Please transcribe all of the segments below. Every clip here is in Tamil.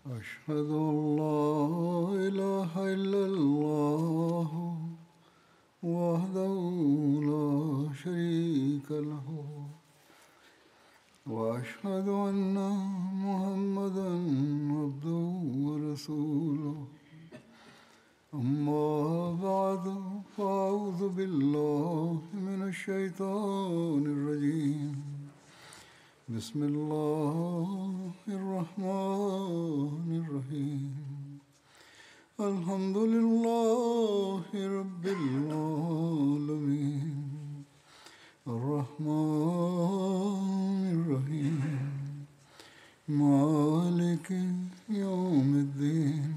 أشهد أن لا إله إلا الله وحده لا شريك له وأشهد أن محمدا عبده ورسوله أما بعد فأعوذ بالله من الشيطان الرجيم بسم الله الرحمن الرحيم الحمد لله رب العالمين الرحمن الرحيم مالك يوم الدين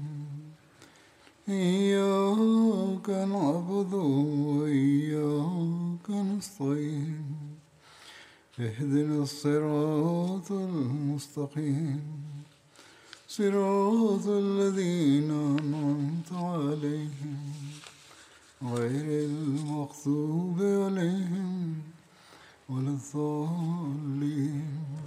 إياك نعبد وإياك نستعين اهدنا الصراط المستقيم صراط الذين أنعمت عليهم غير المغضوب عليهم ولا الضالين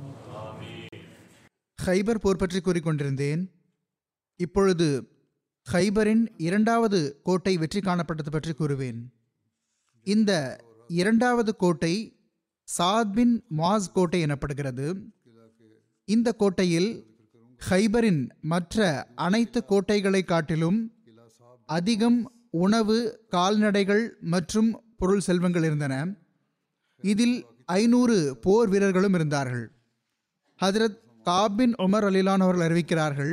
ஹைபர் போர் பற்றி கூறிக்கொண்டிருந்தேன் இப்பொழுது ஹைபரின் இரண்டாவது கோட்டை வெற்றி காணப்பட்டது பற்றி கூறுவேன் இந்த இரண்டாவது கோட்டை சாத் பின் மாஸ் கோட்டை எனப்படுகிறது இந்த கோட்டையில் ஹைபரின் மற்ற அனைத்து கோட்டைகளை காட்டிலும் அதிகம் உணவு கால்நடைகள் மற்றும் பொருள் செல்வங்கள் இருந்தன இதில் ஐநூறு போர் வீரர்களும் இருந்தார்கள் ஹதரத் காபின் உமர் அலிலான் அவர்கள் அறிவிக்கிறார்கள்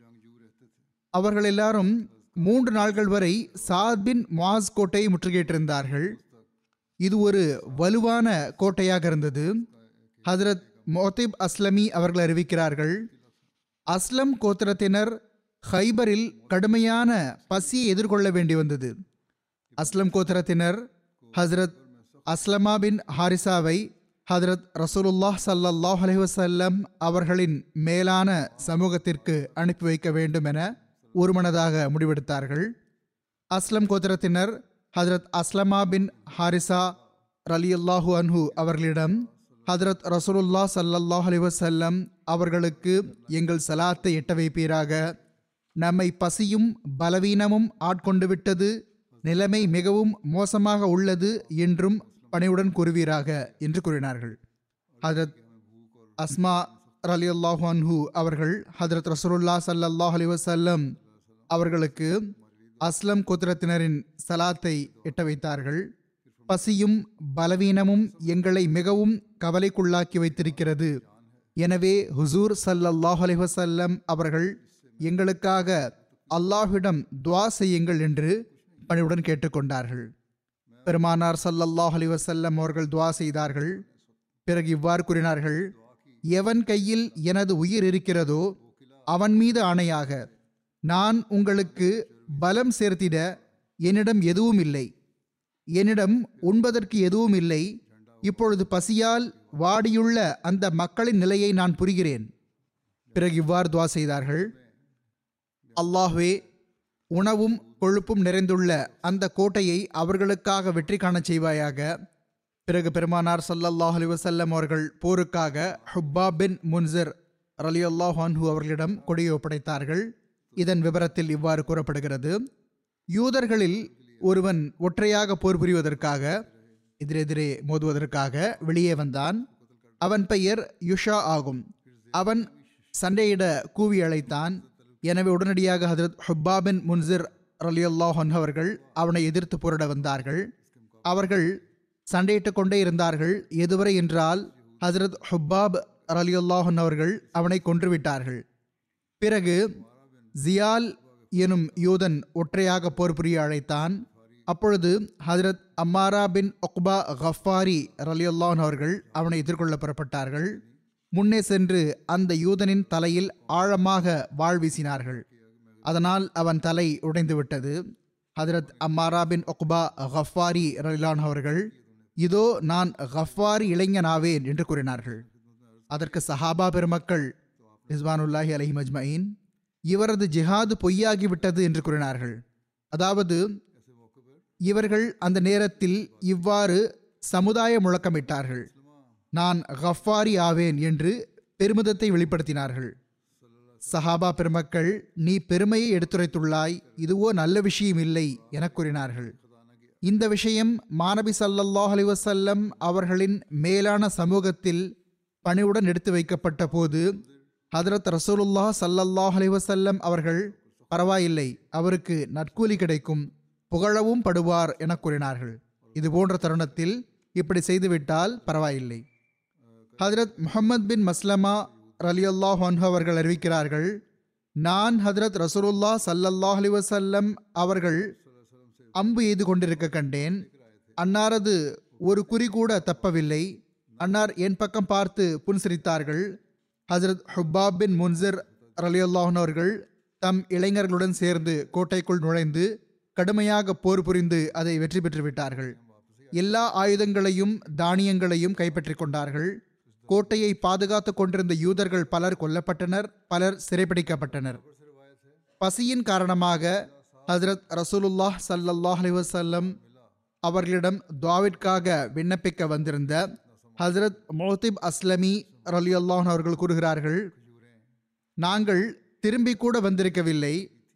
அவர்கள் எல்லாரும் மூன்று நாட்கள் வரை சாத் பின் மாஸ் கோட்டையை முற்றுகையிட்டிருந்தார்கள் இது ஒரு வலுவான கோட்டையாக இருந்தது ஹதரத் மொத்திப் அஸ்லமி அவர்கள் அறிவிக்கிறார்கள் அஸ்லம் கோத்திரத்தினர் ஹைபரில் கடுமையான பசியை எதிர்கொள்ள வேண்டி வந்தது அஸ்லம் கோத்திரத்தினர் ஹஸ்ரத் அஸ்லமா பின் ஹாரிசாவை ஹதரத் ரசூலுல்லாஹ் ஸல்லல்லாஹு அலைஹி வஸல்லம் அவர்களின் மேலான சமூகத்திற்கு அனுப்பி வைக்க வேண்டும் என ஒருமனதாக முடிவெடுத்தார்கள் அஸ்லம் கோத்திரத்தினர் ஹதரத் அஸ்லமா பின் ஹாரிசா ரலியல்லாஹு அன்ஹு அவர்களிடம் ஹதரத் ரசூலுல்லாஹ் ஸல்லல்லாஹு அலைஹி வஸல்லம் அவர்களுக்கு எங்கள் சலாத்தை எட்ட வைப்பீராக நம்மை பசியும் பலவீனமும் ஆட்கொண்டு விட்டது நிலைமை மிகவும் மோசமாக உள்ளது என்றும் பணிவுடன் கூறுவீராக என்று கூறினார்கள் ஹதரத் அஸ்மா அலி அல்லாஹு அன்ஹு அவர்கள் ஹதரத் ரசூலுல்லா ஸல்லல்லாஹு அலைஹி வஸல்லம் அவர்களுக்கு அஸ்லம் கோத்திரத்தினரின் சலாத்தை எட்ட வைத்தார்கள் பசியும் பலவீனமும் எங்களை மிகவும் கவலைக்குள்ளாக்கி வைத்திருக்கிறது எனவே ஹுசூர் ஸல்லல்லாஹு அலைஹி வஸல்லம் அவர்கள் எங்களுக்காக அல்லாஹ்விடம் துவா செய்யுங்கள் என்று பணிவுடன் கேட்டுக்கொண்டார்கள் பெருமானார் ஸல்லல்லாஹு அலைஹி வஸல்லம் அவர்கள் துவா செய்தார்கள் பிறகு இவ்வாறு கூறினார்கள் எவன் கையில் எனது உயிர் இருக்கிறதோ அவன் மீது ஆணையாக நான் உங்களுக்கு பலம் சேர்த்திட என்னிடம் எதுவும் இல்லை என்னிடம் உண்பதற்கு எதுவும் இல்லை இப்பொழுது பசியால் வாடியுள்ள அந்த மக்களின் நிலையை நான் புரிகிறேன் பிறகு இவ்வாறு துவா செய்தார்கள் அல்லாஹ்வே உணவும் கொழுப்பும் நிறைந்துள்ள அந்த கோட்டையை அவர்களுக்காக வெற்றி காணச் செய்வாயாக பிறகு பெருமானார் ஸல்லல்லாஹு அலைஹி வஸல்லம் அவர்கள் போருக்காக ஹுப்பா பின் முன்சிர் ரலியல்லாஹு அன்ஹு அவர்களிடம் கொடியை ஒப்படைத்தார்கள் இதன் விவரத்தில் இவ்வாறு கூறப்படுகிறது யூதர்களில் ஒருவன் ஒற்றையாக போர் புரிவதற்காக எதிரெதிரே மோதுவதற்காக வெளியே வந்தான் அவன் பெயர் யுஷா ஆகும் அவன் சண்டையிட கூவி அழைத்தான் எனவே உடனடியாக ஹதரத் ஹுப்பா பின் முன்சிர் ரலியல்லாஹ் அவர்கள் அவனை எதிர்த்து போரிட வந்தார்கள் அவர்கள் சண்டையிட்டுக் கொண்டே இருந்தார்கள் எதுவரை என்றால் ஹசரத் ஹுப்பாப் ரலியுல்லாஹன் அவர்கள் அவனை கொன்றுவிட்டார்கள் பிறகு ஜியால் எனும் யூதன் ஒற்றையாக போர் புரிய அழைத்தான் அப்பொழுது ஹஜரத் அம்மாரா பின் ஒக்பா கஃபாரி ரலியுல்லாஹன் அவர்கள் அவனை எதிர்கொள்ள புறப்பட்டார்கள் முன்னே சென்று அந்த யூதனின் தலையில் ஆழமாக வாழ் வீசினார்கள் அதனால் அவன் தலை உடைந்து விட்டது ஹதரத் அம்மாரா பின் ஒக்பா கஃபாரி ரலிலான் அவர்கள் இதோ நான் கஃபாரி இளைஞனாவேன் என்று கூறினார்கள் அதற்கு சஹாபா பெருமக்கள் ரிஸ்வானுல்லாஹி அலஹி மஜ்மயின் இவரது ஜிஹாது பொய்யாகிவிட்டது என்று கூறினார்கள் அதாவது இவர்கள் அந்த நேரத்தில் இவ்வாறு சமுதாய முழக்கமிட்டார்கள் நான் கஃபாரி ஆவேன் என்று பெருமிதத்தை வெளிப்படுத்தினார்கள் சஹாபா பெருமக்கள் நீ பெருமையை எடுத்துரைத்துள்ளாய் இதுவோ நல்ல விஷயம் இல்லை என கூறினார்கள் இந்த விஷயம் மாநபி ஸல்லல்லாஹு அலைஹி வஸல்லம் அவர்களின் மேலான சமூகத்தில் பணிவுடன் எடுத்து வைக்கப்பட்ட போது ஹதரத் ரசூலுல்லாஹ் ஸல்லல்லாஹு அலைஹி வஸல்லம் அவர்கள் பரவாயில்லை அவருக்கு நற்கூலி கிடைக்கும் புகழவும் படுவார் என கூறினார்கள் இது போன்ற தருணத்தில் இப்படி செய்துவிட்டால் பரவாயில்லை ஹதரத் முஹம்மத் பின் மஸ்லமா ரலியல்லாஹு அன்ஹு அவர்கள் அறிவிக்கிறார்கள் நான் ஹதரத் ரசூலுல்லாஹ் ஸல்லல்லாஹு அலைஹி வஸல்லம் அவர்கள் அம்பு எய்து கொண்டிருக்க கண்டேன் அன்னாரது ஒரு குறி கூட தப்பவில்லை அன்னார் என் பக்கம் பார்த்து புன்சிரித்தார்கள் ஹஜரத் ஹுப்பாப் பின் முன்சிர் ரலியல்லாஹன் அவர்கள் தம் இளைஞர்களுடன் சேர்ந்து கோட்டைக்குள் நுழைந்து கடுமையாக போர் புரிந்து அதை வெற்றி பெற்று விட்டார்கள் எல்லா ஆயுதங்களையும் தானியங்களையும் கைப்பற்றிக் கொண்டார்கள் கோட்டையை பாதுகாத்துக் கொண்டிருந்த யூதர்கள் பலர் கொல்லப்பட்டனர் பலர் சிறைப்பிடிக்கப்பட்டனர் பசியின் காரணமாக ஹஜரத் ரசூலுல்லாஹ் ஸல்லல்லாஹு அலைஹி வஸல்லம் அவர்களிடம் துவாவிற்காக விண்ணப்பிக்க வந்திருந்த ஹஜரத் மோத்திப் அஸ்லமி ரலியல்லாஹு அவர்கள் கூறுகிறார்கள் நாங்கள் திரும்பி கூட வந்திருக்கவில்லை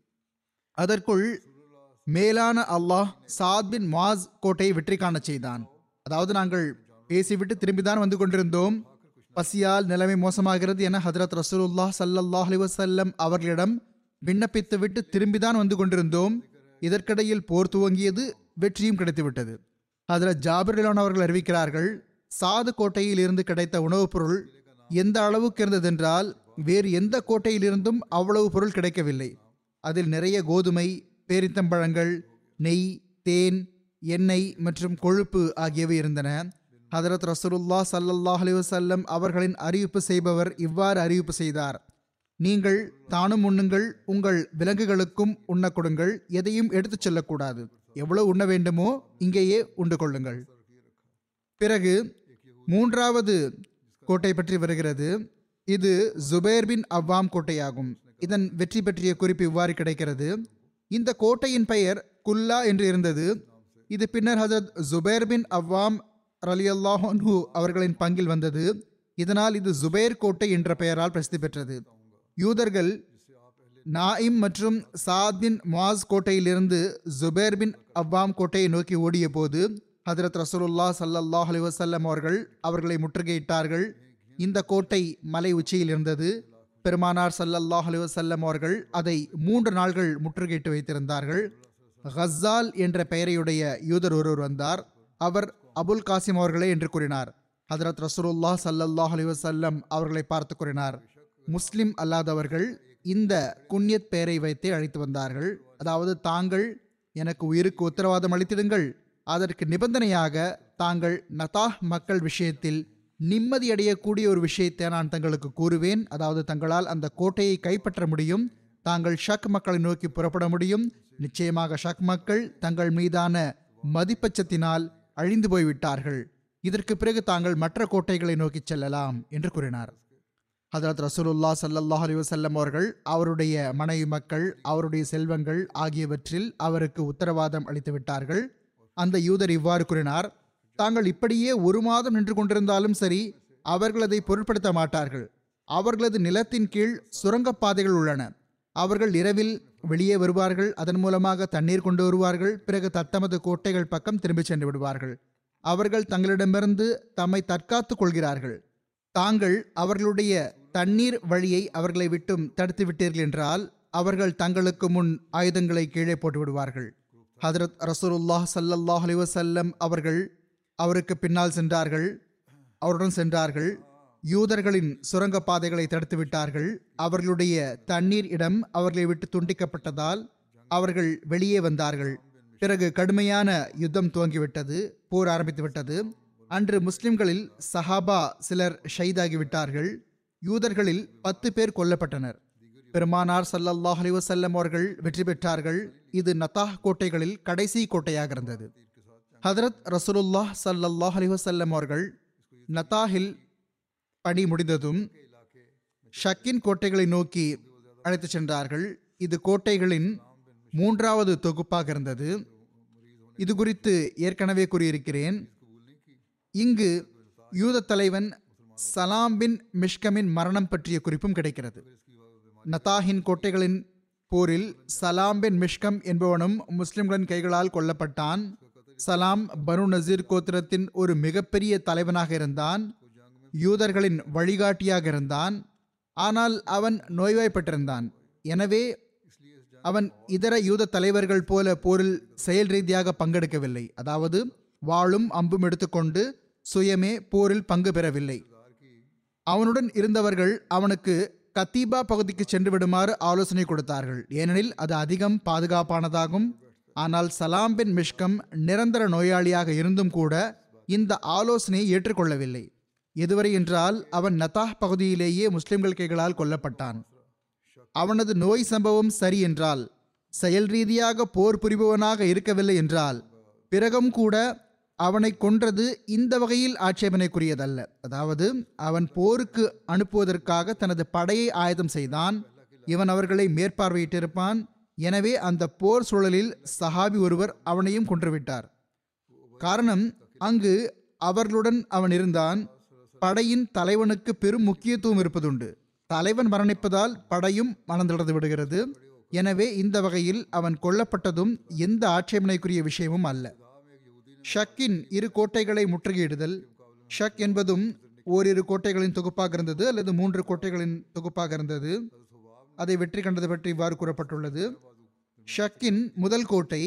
அதற்குள் மேலான அல்லாஹ் சாத் பின் மாஸ் கோட்டையை வெற்றி காணச் செய்தான் அதாவது நாங்கள் பேசிவிட்டு திரும்பிதான் வந்து கொண்டிருந்தோம் பசியால் நிலைமை மோசமாகிறது என ஹதரத் ரசூலுல்லாஹ் ஸல்லல்லாஹு அலைஹி வஸல்லம் அவர்களிடம் விண்ணப்பித்துவிட்டு திரும்பிதான் வந்து கொண்டிருந்தோம் இதற்கிடையில் போர் துவங்கியது வெற்றியும் கிடைத்துவிட்டது ஹதரத் ஜாபிர் இலான் அவர்கள் அறிவிக்கிறார்கள் சாது கோட்டையில் இருந்து கிடைத்த உணவுப் பொருள் எந்த அளவுக்கு இருந்ததென்றால் வேறு எந்த கோட்டையிலிருந்தும் அவ்வளவு பொருள் கிடைக்கவில்லை அதில் நிறைய கோதுமை பேரித்தம்பழங்கள் நெய் தேன் எண்ணெய் மற்றும் கொழுப்பு ஆகியவை இருந்தன ஹதரத் ரசூலுல்லா ஸல்லல்லாஹு அலைஹி வஸல்லம் அவர்களின் அறிவிப்பு செய்பவர் இவ்வாறு அறிவிப்பு செய்தார் நீங்கள் தானும் உண்ணுங்கள் உங்கள் விலங்குகளுக்கும் உண்ண கொடுங்கள் எதையும் எடுத்துச் செல்லக்கூடாது எவ்வளவு உண்ண வேண்டுமோ இங்கேயே உண்டு கொள்ளுங்கள் பிறகு மூன்றாவது கோட்டை பற்றி வருகிறது இது ஜுபேர் பின் அவ்வாம் கோட்டையாகும் இதன் வெற்றி பற்றிய குறிப்பு இவ்வாறு கிடைக்கிறது இந்த கோட்டையின் பெயர் குல்லா என்று இருந்தது இது பின்னர் ஹசரத் ஜுபேர் பின் அவ்வாம் ரலியல்லாஹு அவர்களின் பங்கில் வந்தது இதனால் இது ஜுபேர் கோட்டை என்ற பெயரால் பிரசித்தி பெற்றது யூதர்கள் நாயிம் மற்றும் சாத் பின் முவாஸ் கோட்டையிலிருந்து ஜுபேர் பின் அவ்வாம் கோட்டையை நோக்கி ஓடிய போது ஹதரத் ரசூலுல்லா ஸல்லல்லாஹு அலைஹி வஸல்லம் அவர்கள் அவர்களை முற்றுகையிட்டார்கள் இந்த கோட்டை மலை உச்சியில் இருந்தது பெருமானார் ஸல்லல்லாஹு அலைஹி வஸல்லம் அவர்கள் அதை மூன்று நாள்கள் முற்றுகையிட்டு வைத்திருந்தார்கள் ஹஸ்ஸால் என்ற பெயரையுடைய யூதர் ஒருவர் வந்தார் அவர் அபுல் காசிம் அவர்களே என்று கூறினார் ஹதரத் ரசூலுல்லா ஸல்லல்லாஹு அலைஹி வஸல்லம் அவர்களை பார்த்து கூறினார் முஸ்லிம் அல்லாதவர்கள் இந்த குன்யத் பெயரை வைத்தே அழைத்து வந்தார்கள் அதாவது தாங்கள் எனக்கு உயிருக்கு உத்தரவாதம் அளித்திடுங்கள் அதற்கு நிபந்தனையாக தாங்கள் நதாஹ் மக்கள் விஷயத்தில் நிம்மதியடையக்கூடிய ஒரு விஷயத்தை நான் தங்களுக்கு கூறுவேன் அதாவது தங்களால் அந்த கோட்டையை கைப்பற்ற முடியும் தாங்கள் ஷக் மக்களை நோக்கி புறப்பட முடியும் நிச்சயமாக ஷக் மக்கள் தங்கள் மீதான மதிப்பச்சத்தினால் அழிந்து போய்விட்டார்கள் இதற்கு பிறகு தாங்கள் மற்ற கோட்டைகளை நோக்கி செல்லலாம் என்று கூறினார் ஹதரத் ரசூலுல்லா ஸல்லல்லாஹு அலைஹி வஸல்லம் அவர்கள் அவருடைய மனைவி மக்கள் அவருடைய செல்வங்கள் ஆகியவற்றில் அவருக்கு உத்தரவாதம் அளித்து விட்டார்கள் அந்த யூதர் இவ்வாறு கூறினார் தாங்கள் இப்படியே ஒரு மாதம் நின்று கொண்டிருந்தாலும் சரி அவர்கள் அதை பொருட்படுத்த மாட்டார்கள் அவர்களது நிலத்தின் கீழ் சுரங்கப்பாதைகள் உள்ளன அவர்கள் இரவில் வெளியே வருவார்கள் அதன் மூலமாக தண்ணீர் கொண்டு வருவார்கள் பிறகு தத்தமது கோட்டைகள் பக்கம் திரும்பிச் சென்று விடுவார்கள் அவர்கள் தங்களிடமிருந்து தம்மை தற்காத்துக் கொள்கிறார்கள் தாங்கள் அவர்களுடைய தண்ணீர் வழியை அவர்களை விட்டும் தடுத்து விட்டீர்கள் என்றால் அவர்கள் தங்களுக்கு முன் ஆயுதங்களை கீழே போட்டு விடுவார்கள் ஹதரத் ரசூலுல்லாஹ் ஸல்லல்லாஹு அலைஹி வஸல்லம் அவர்கள் அவருக்கு பின்னால் சென்றார்கள் அவருடன் சென்றார்கள் யூதர்களின் சுரங்க பாதைகளை தடுத்து விட்டார்கள் அவர்களுடைய தண்ணீர் இடம் அவர்களை விட்டு துண்டிக்கப்பட்டதால் அவர்கள் வெளியே வந்தார்கள் பிறகு கடுமையான யுத்தம் துவங்கிவிட்டது போர் ஆரம்பித்து விட்டது அன்று முஸ்லிம்களில் சஹாபா சிலர் ஷைதாகி விட்டார்கள் யூதர்களில் பத்து பேர் கொல்லப்பட்டனர் பெருமானார் ஸல்லல்லாஹு அலைஹி வஸல்லம் அவர்கள் வெற்றி பெற்றார்கள் இது நத்தாஹ் கோட்டைகளில் கடைசி கோட்டையாக இருந்தது ஹதரத் ரசூலுல்லாஹ் ஸல்லல்லாஹு அலைஹி வஸல்லம் அவர்கள் நத்தாஹில் பணி முடிந்ததும் ஷக்கின் கோட்டைகளை நோக்கி அழைத்துச் சென்றார்கள் இது கோட்டைகளின் மூன்றாவது தொகுப்பாக இருந்தது இது குறித்து ஏற்கனவே கூறியிருக்கிறேன் இங்கு யூத தலைவன் சலாம் பின் மிஷ்கமின் மரணம் பற்றிய குறிப்பும் கிடைக்கிறது நதாஹின் கோட்டைகளின் போரில் சலாம் பின் மிஷ்கம் என்பவனும் முஸ்லிம்களின் கைகளால் கொல்லப்பட்டான் சலாம் பனு நசீர் கோத்திரத்தின் ஒரு மிகப்பெரிய தலைவனாக இருந்தான் யூதர்களின் வழிகாட்டியாக இருந்தான் ஆனால் அவன் நோய்வாய்ப்பட்டிருந்தான் எனவே அவன் இதர யூத தலைவர்கள் போல போரில் செயல் ரீதியாக பங்கெடுக்கவில்லை அதாவது வாளும் அம்பும் எடுத்துக்கொண்டு சுயமே போரில் பங்கு பெறவில்லை அவனுடன் இருந்தவர்கள் அவனுக்கு கத்தீபா பகுதிக்கு சென்று விடுமாறு ஆலோசனை கொடுத்தார்கள் ஏனெனில் அது அதிகம் பாதுகாப்பானதாகும் ஆனால் சலாம் பின் மிஷ்கம் நிரந்தர நோயாளியாக இருந்தும் கூட இந்த ஆலோசனையை ஏற்றுக்கொள்ளவில்லை எதுவரை என்றால் அவன் நதாஹ் பகுதியிலேயே முஸ்லிம்கள் கைகளால் கொல்லப்பட்டான் அவனது நோய் சம்பவம் சரி என்றால் செயல் ரீதியாக போர் புரிபவனாக இருக்கவில்லை என்றால் பிறகும் கூட அவனை கொன்றது இந்த வகையில் ஆட்சேபனைக்குரியதல்ல அதாவது அவன் போருக்கு அனுப்புவதற்காக தனது படையை ஆயத்தம் செய்தான் இவன் அவர்களை மேற்பார்வையிட்டிருப்பான் எனவே அந்த போர் சூழலில் சஹாபி ஒருவர் அவனையும் கொன்றுவிட்டார் காரணம் அங்கு அவர்களுடன் அவன் இருந்தான் படையின் தலைவனுக்கு பெரும் முக்கியத்துவம் இருப்பதுண்டு தலைவன் மரணிப்பதால் படையும் மனந்திழந்து விடுகிறது எனவே இந்த வகையில் அவன் கொல்லப்பட்டதும் எந்த ஆட்சேபனைக்குரிய விஷயமும் அல்ல ஷக்கின் இரு கோட்டைகளை முற்றுகையிடுதல் ஷக் என்பதும் ஓரிரு கோட்டைகளின் தொகுப்பாக இருந்தது அல்லது மூன்று கோட்டைகளின் தொகுப்பாக இருந்தது அதை வெற்றி கண்டது பற்றி இவ்வாறு கூறப்பட்டுள்ளது ஷக்கின் முதல் கோட்டை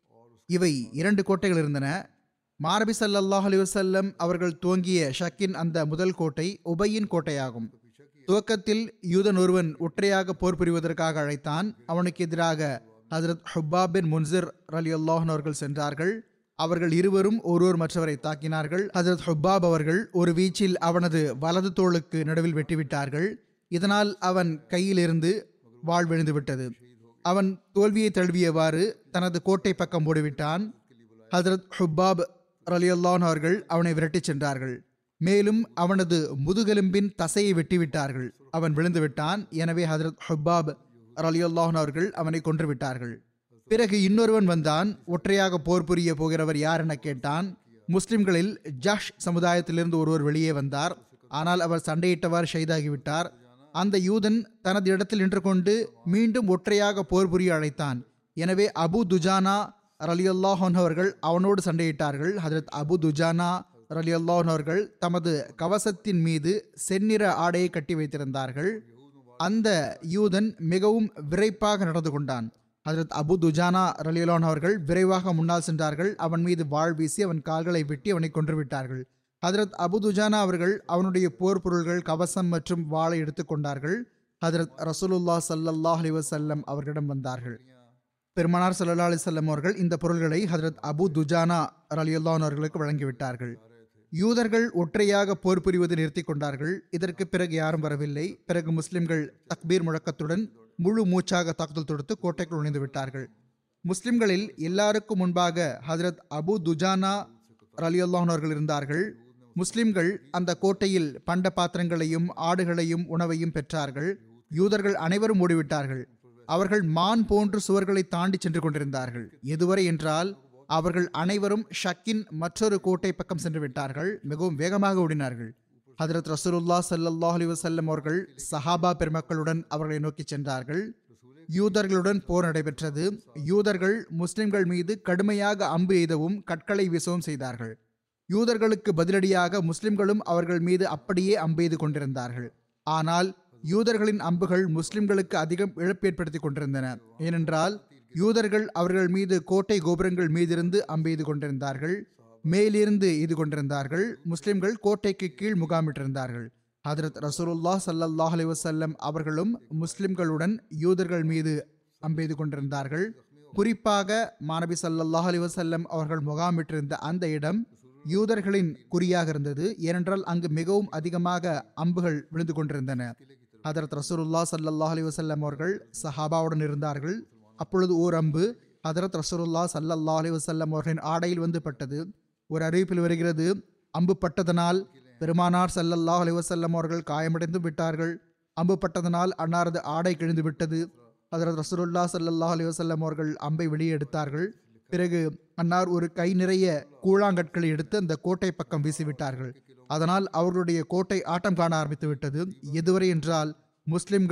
இவை இரண்டு கோட்டைகள் இருந்தன மாரபி ஸல்லல்லாஹு அலைஹி வஸல்லம் அவர்கள் துவங்கிய ஷக்கின் அந்த முதல் கோட்டை உபையின் கோட்டையாகும் துவக்கத்தில் யூதன் ஒருவன் ஒற்றையாக போர் புரிவதற்காக அழைத்தான் அவனுக்கு எதிராக ஹஜரத் ஹுப்பாப் பின் முன்சிர் அலி அல்லாஹன் அவர்கள் சென்றார்கள் அவர்கள் இருவரும் ஒருவர் மற்றவரை தாக்கினார்கள் ஹஜரத் ஹுப்பாப் அவர்கள் ஒரு வீச்சில் அவனது வலது தோளுக்கு நடுவில் வெட்டிவிட்டார்கள் இதனால் அவன் கையிலிருந்து வாழ் விழுந்து விட்டது அவன் தோல்வியை தழுவியவாறு தனது கோட்டை பக்கம் ஓடிவிட்டான் ஹஜரத் ஹுப்பாப் ரலியல்லான் அவர்கள் அவனை விரட்டிச் சென்றார்கள் மேலும் அவனது முதுகெலும்பின் தசையை வெட்டிவிட்டார்கள் அவன் விழுந்து விட்டான் எனவே ஹஜரத் ஹுப்பாப் ரலியல்லான் அவர்கள் அவனை கொன்று விட்டார்கள் பிறகு இன்னொருவன் வந்தான் ஒற்றையாக போர் புரிய போகிறவர் யார் என கேட்டான் முஸ்லிம்களில் ஜஷ் சமுதாயத்திலிருந்து ஒருவர் வெளியே வந்தார் ஆனால் அவர் சண்டையிட்டவாறு ஷைதாகிவிட்டார் அந்த யூதன் தனது இடத்தில் நின்று கொண்டு மீண்டும் ஒற்றையாக போர் புரிய அழைத்தான் எனவே அபு துஜானா ரலியல்லாஹன் அவர்கள் அவனோடு சண்டையிட்டார்கள் ஹஜரத் அபு துஜானா ரலியல்லாஹன் அவர்கள் தமது கவசத்தின் மீது செந்நிற ஆடையை கட்டி வைத்திருந்தார்கள் அந்த யூதன் மிகவும் விரைப்பாக நடந்து கொண்டான் ஹஜரத் அபு துஜானா ரலியலான் அவர்கள் விரைவாக முன்னால் சென்றார்கள் அவன் மீது வாழ் வீசி அவன் கால்களை வெட்டி அவனை கொன்றுவிட்டார்கள் ஹஜரத் அபு துஜானா அவர்கள் அவனுடைய போர் பொருள்கள் கவசம் மற்றும் வாளை எடுத்துக்கொண்டார்கள் ஹஜரத் ரசூலுல்லா ஸல்லல்லாஹு அலைஹி வஸல்லம் அவர்களிடம் வந்தார்கள் பெருமானார் ஸல்லல்லாஹு அலைஹி வஸல்லம் அவர்கள் இந்த பொருள்களை ஹஜரத் அபு துஜானா ரலியல்லான் அவர்களுக்கு வழங்கிவிட்டார்கள் யூதர்கள் ஒற்றையாக போர் புரிவது நிறுத்தி கொண்டார்கள் இதற்கு பிறகு யாரும் வரவில்லை பிறகு முஸ்லிம்கள் தக்பீர் முழக்கத்துடன் முழு மூச்சாக தாக்குதல் தொடுத்து கோட்டைக்குள் நுழைந்து விட்டார்கள் முஸ்லிம்களில் எல்லாருக்கும் முன்பாக ஹஜரத் அபு துஜானா ரலியல்லான் அவர்கள் இருந்தார்கள் முஸ்லிம்கள் அந்த கோட்டையில் பண்ட பாத்திரங்களையும் ஆடுகளையும் உணவையும் பெற்றார்கள் யூதர்கள் அனைவரும் ஓடிவிட்டார்கள் அவர்கள் மான் போன்று சுவர்களை தாண்டி சென்று கொண்டிருந்தார்கள் எதுவரை என்றால் அவர்கள் அனைவரும் ஷக்கின் மற்றொரு கோட்டை பக்கம் சென்று விட்டார்கள் மிகவும் வேகமாக ஓடினார்கள் ஹதரத் ரசூலுல்லா ஸல்லல்லாஹு அலைஹி வஸல்லம் அவர்கள் சஹாபா பெருமக்களுடன் அவர்களை நோக்கி சென்றார்கள் யூதர்களுடன் போர் நடைபெற்றது யூதர்கள் முஸ்லிம்கள் மீது கடுமையாக அம்பு எய்தவும் கற்களை வீசவும் செய்தார்கள் யூதர்களுக்கு பதிலடியாக முஸ்லிம்களும் அவர்கள் மீது அப்படியே அம்பெய்து கொண்டிருந்தார்கள் ஆனால் யூதர்களின் அம்புகள் முஸ்லிம்களுக்கு அதிகம் இழப்பு ஏற்படுத்தி கொண்டிருந்தன ஏனென்றால் யூதர்கள் அவர்கள் மீது கோட்டை கோபுரங்கள் மீதிருந்து அம்பெய்து கொண்டிருந்தார்கள் மேலிருந்து எய்து கொண்டிருந்தார்கள் முஸ்லிம்கள் கோட்டைக்கு கீழ் முகாமிட்டிருந்தார்கள் ஹதரத் ரசூலுல்லாஹ் ஸல்லல்லாஹு அலைஹி வஸல்லம் அவர்களும் முஸ்லிம்களுடன் யூதர்கள் மீது அம்பெய்து கொண்டிருந்தார்கள் குறிப்பாக மாணவி ஸல்லல்லாஹு அலைஹி வஸல்லம் அவர்கள் முகாமிட்டிருந்த அந்த இடம் யூதர்களின் குறியாக இருந்தது ஏனென்றால் அங்கு மிகவும் அதிகமாக அம்புகள் விழுந்து கொண்டிருந்தன ஹதரத் ரசூலுல்லா ஸல்லல்லாஹு அலைஹி வஸல்லம் அவர்கள் சஹாபாவுடன் இருந்தார்கள் அப்பொழுது ஓர் அம்பு ஹதரத் ரசூலுல்லா ஸல்லல்லாஹு அலைஹி வஸல்லம் அவர்களின் ஆடையில் வந்து பட்டது ஒரு அறிவிப்பில் வருகிறது அம்பு பட்டதனால் பெருமானார் ஸல்லல்லாஹு அலைஹி வஸல்லம் அவர்கள் காயமடைந்து விட்டார்கள் அம்பு பட்டதனால் அன்னாரது ஆடை கிழிந்து விட்டது ஹதரத் ரசூலுல்லா ஸல்லல்லாஹு அலைஹி வஸல்லம் அவர்கள் அம்பை வெளியே எடுத்தார்கள் பிறகு அன்னார் ஒரு கை நிறைய கூழாங்கற்களை எடுத்து அந்த கோட்டை பக்கம் வீசிவிட்டார்கள் அதனால் அவர்களுடைய கோட்டை ஆட்டம் காண ஆரம்பித்து விட்டது எதுவரை என்றால் முஸ்லிம்கள்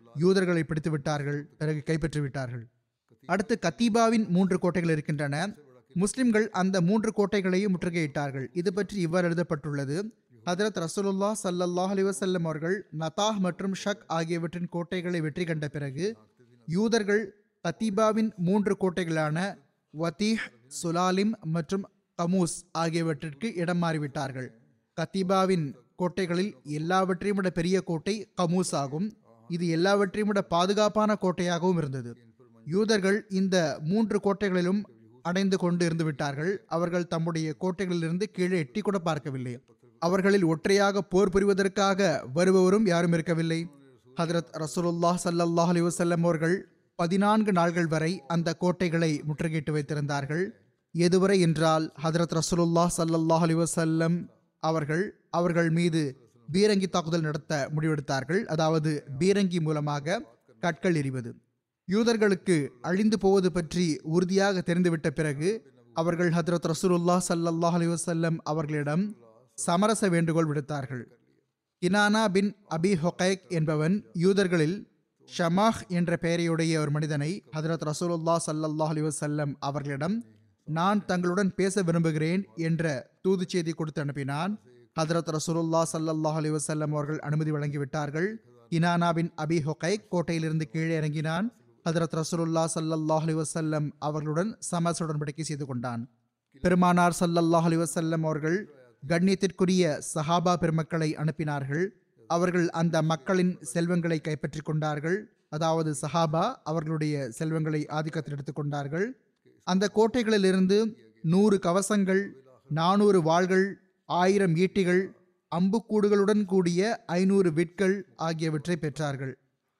யூதர்களை பிடித்து விட்டார்கள் பிறகு கைப்பற்றி விட்டார்கள் அடுத்து கத்தீபாவின் மூன்று கோட்டைகள் இருக்கின்றன முஸ்லிம்கள் அந்த மூன்று கோட்டைகளையும் முற்றுகையிட்டார்கள் இது பற்றி இவ்வாறு எழுதப்பட்டுள்ளது ஹதரத் ரசூலுல்லாஹ் ஸல்லல்லாஹு அலைஹி வஸல்லம் அவர்கள் நதாஹ் மற்றும் ஷக் ஆகியவற்றின் கோட்டைகளை வெற்றி கண்ட பிறகு யூதர்கள் கத்தீபாவின் மூன்று கோட்டைகளான வதீஹ் சுலாலிம் மற்றும் கமூஸ் ஆகியவற்றிற்கு இடம் மாறிவிட்டார்கள் கத்தீபாவின் கோட்டைகளில் எல்லாவற்றையும் விட பெரிய கோட்டை கமூஸ் ஆகும் இது எல்லாவற்றையும் விட பாதுகாப்பான கோட்டையாகவும் இருந்தது யூதர்கள் இந்த மூன்று கோட்டைகளிலும் அடைந்து கொண்டு இருந்து விட்டார்கள் அவர்கள் தம்முடைய கோட்டைகளிலிருந்து கீழே எட்டி கூட பார்க்கவில்லை அவர்களில் ஒற்றையாக போர் புரிவதற்காக வருபவரும் யாரும் இருக்கவில்லை ஹதரத் ரசூலுல்லாஹ் ஸல்லல்லாஹு அலைஹி வஸல்லம் அவர்கள் பதினான்கு நாள்கள் வரை அந்த கோட்டைகளை முற்றுகையிட்டு வைத்திருந்தார்கள் எதுவரை என்றால் ஹதரத் ரசூலுல்லாஹ் ஸல்லல்லாஹு அலைஹி வஸல்லம் அவர்கள் அவர்கள் மீது பீரங்கி தாக்குதல் நடத்த முடிவெடுத்தார்கள் அதாவது பீரங்கி மூலமாக கற்கள் எறிவது யூதர்களுக்கு அழிந்து போவது பற்றி உறுதியாக தெரிந்துவிட்ட பிறகு அவர்கள் ஹதரத் ரசூலுல்லாஹ் ஸல்லல்லாஹு அலைஹி வஸல்லம் அவர்களிடம் சமரச வேண்டுகோள் விடுத்தார்கள் கினானா பின் அபி ஹொகைக் என்பவன் யூதர்களில் ஷமாஹ் என்ற பெயரையுடைய ஒரு மனிதனை ஹதரத் ரசூலுல்லாஹ் ஸல்லல்லாஹு அலைஹி வஸல்லம் அவர்களிடம் நான் தங்களுடன் பேச விரும்புகிறேன் என்ற தூது செய்தி கொடுத்து அனுப்பினான் ஹதரத் ரசூலுல்லாஹ் ஸல்லல்லாஹு அலைஹி வஸல்லம் அவர்கள் அனுமதி வழங்கிவிட்டார்கள் கினானா பின் அபி ஹொகைக் கோட்டையிலிருந்து கீழே இறங்கினான் ஹதரத் ரசூலுல்லாஹ் ஸல்லல்லாஹு அலைஹி வஸல்லம் அவர்களுடன் சமரச உடன்படிக்கை செய்து கொண்டான் பெருமானார் ஸல்லல்லாஹு அலைஹி வஸல்லம் அவர்கள் கண்ணியத்திற்குரிய சஹாபா பெருமக்களை அனுப்பினார்கள் அவர்கள் அந்த மக்களின் செல்வங்களை கைப்பற்றி கொண்டார்கள் அதாவது சஹாபா அவர்களுடைய செல்வங்களை ஆதிக்கத்தில் எடுத்துக்கொண்டார்கள் அந்த கோட்டைகளிலிருந்து நூறு கவசங்கள் நானூறு வாள்கள் ஆயிரம் ஈட்டிகள் அம்புக்கூடுகளுடன் கூடிய ஐநூறு விட்கள் ஆகியவற்றை பெற்றார்கள்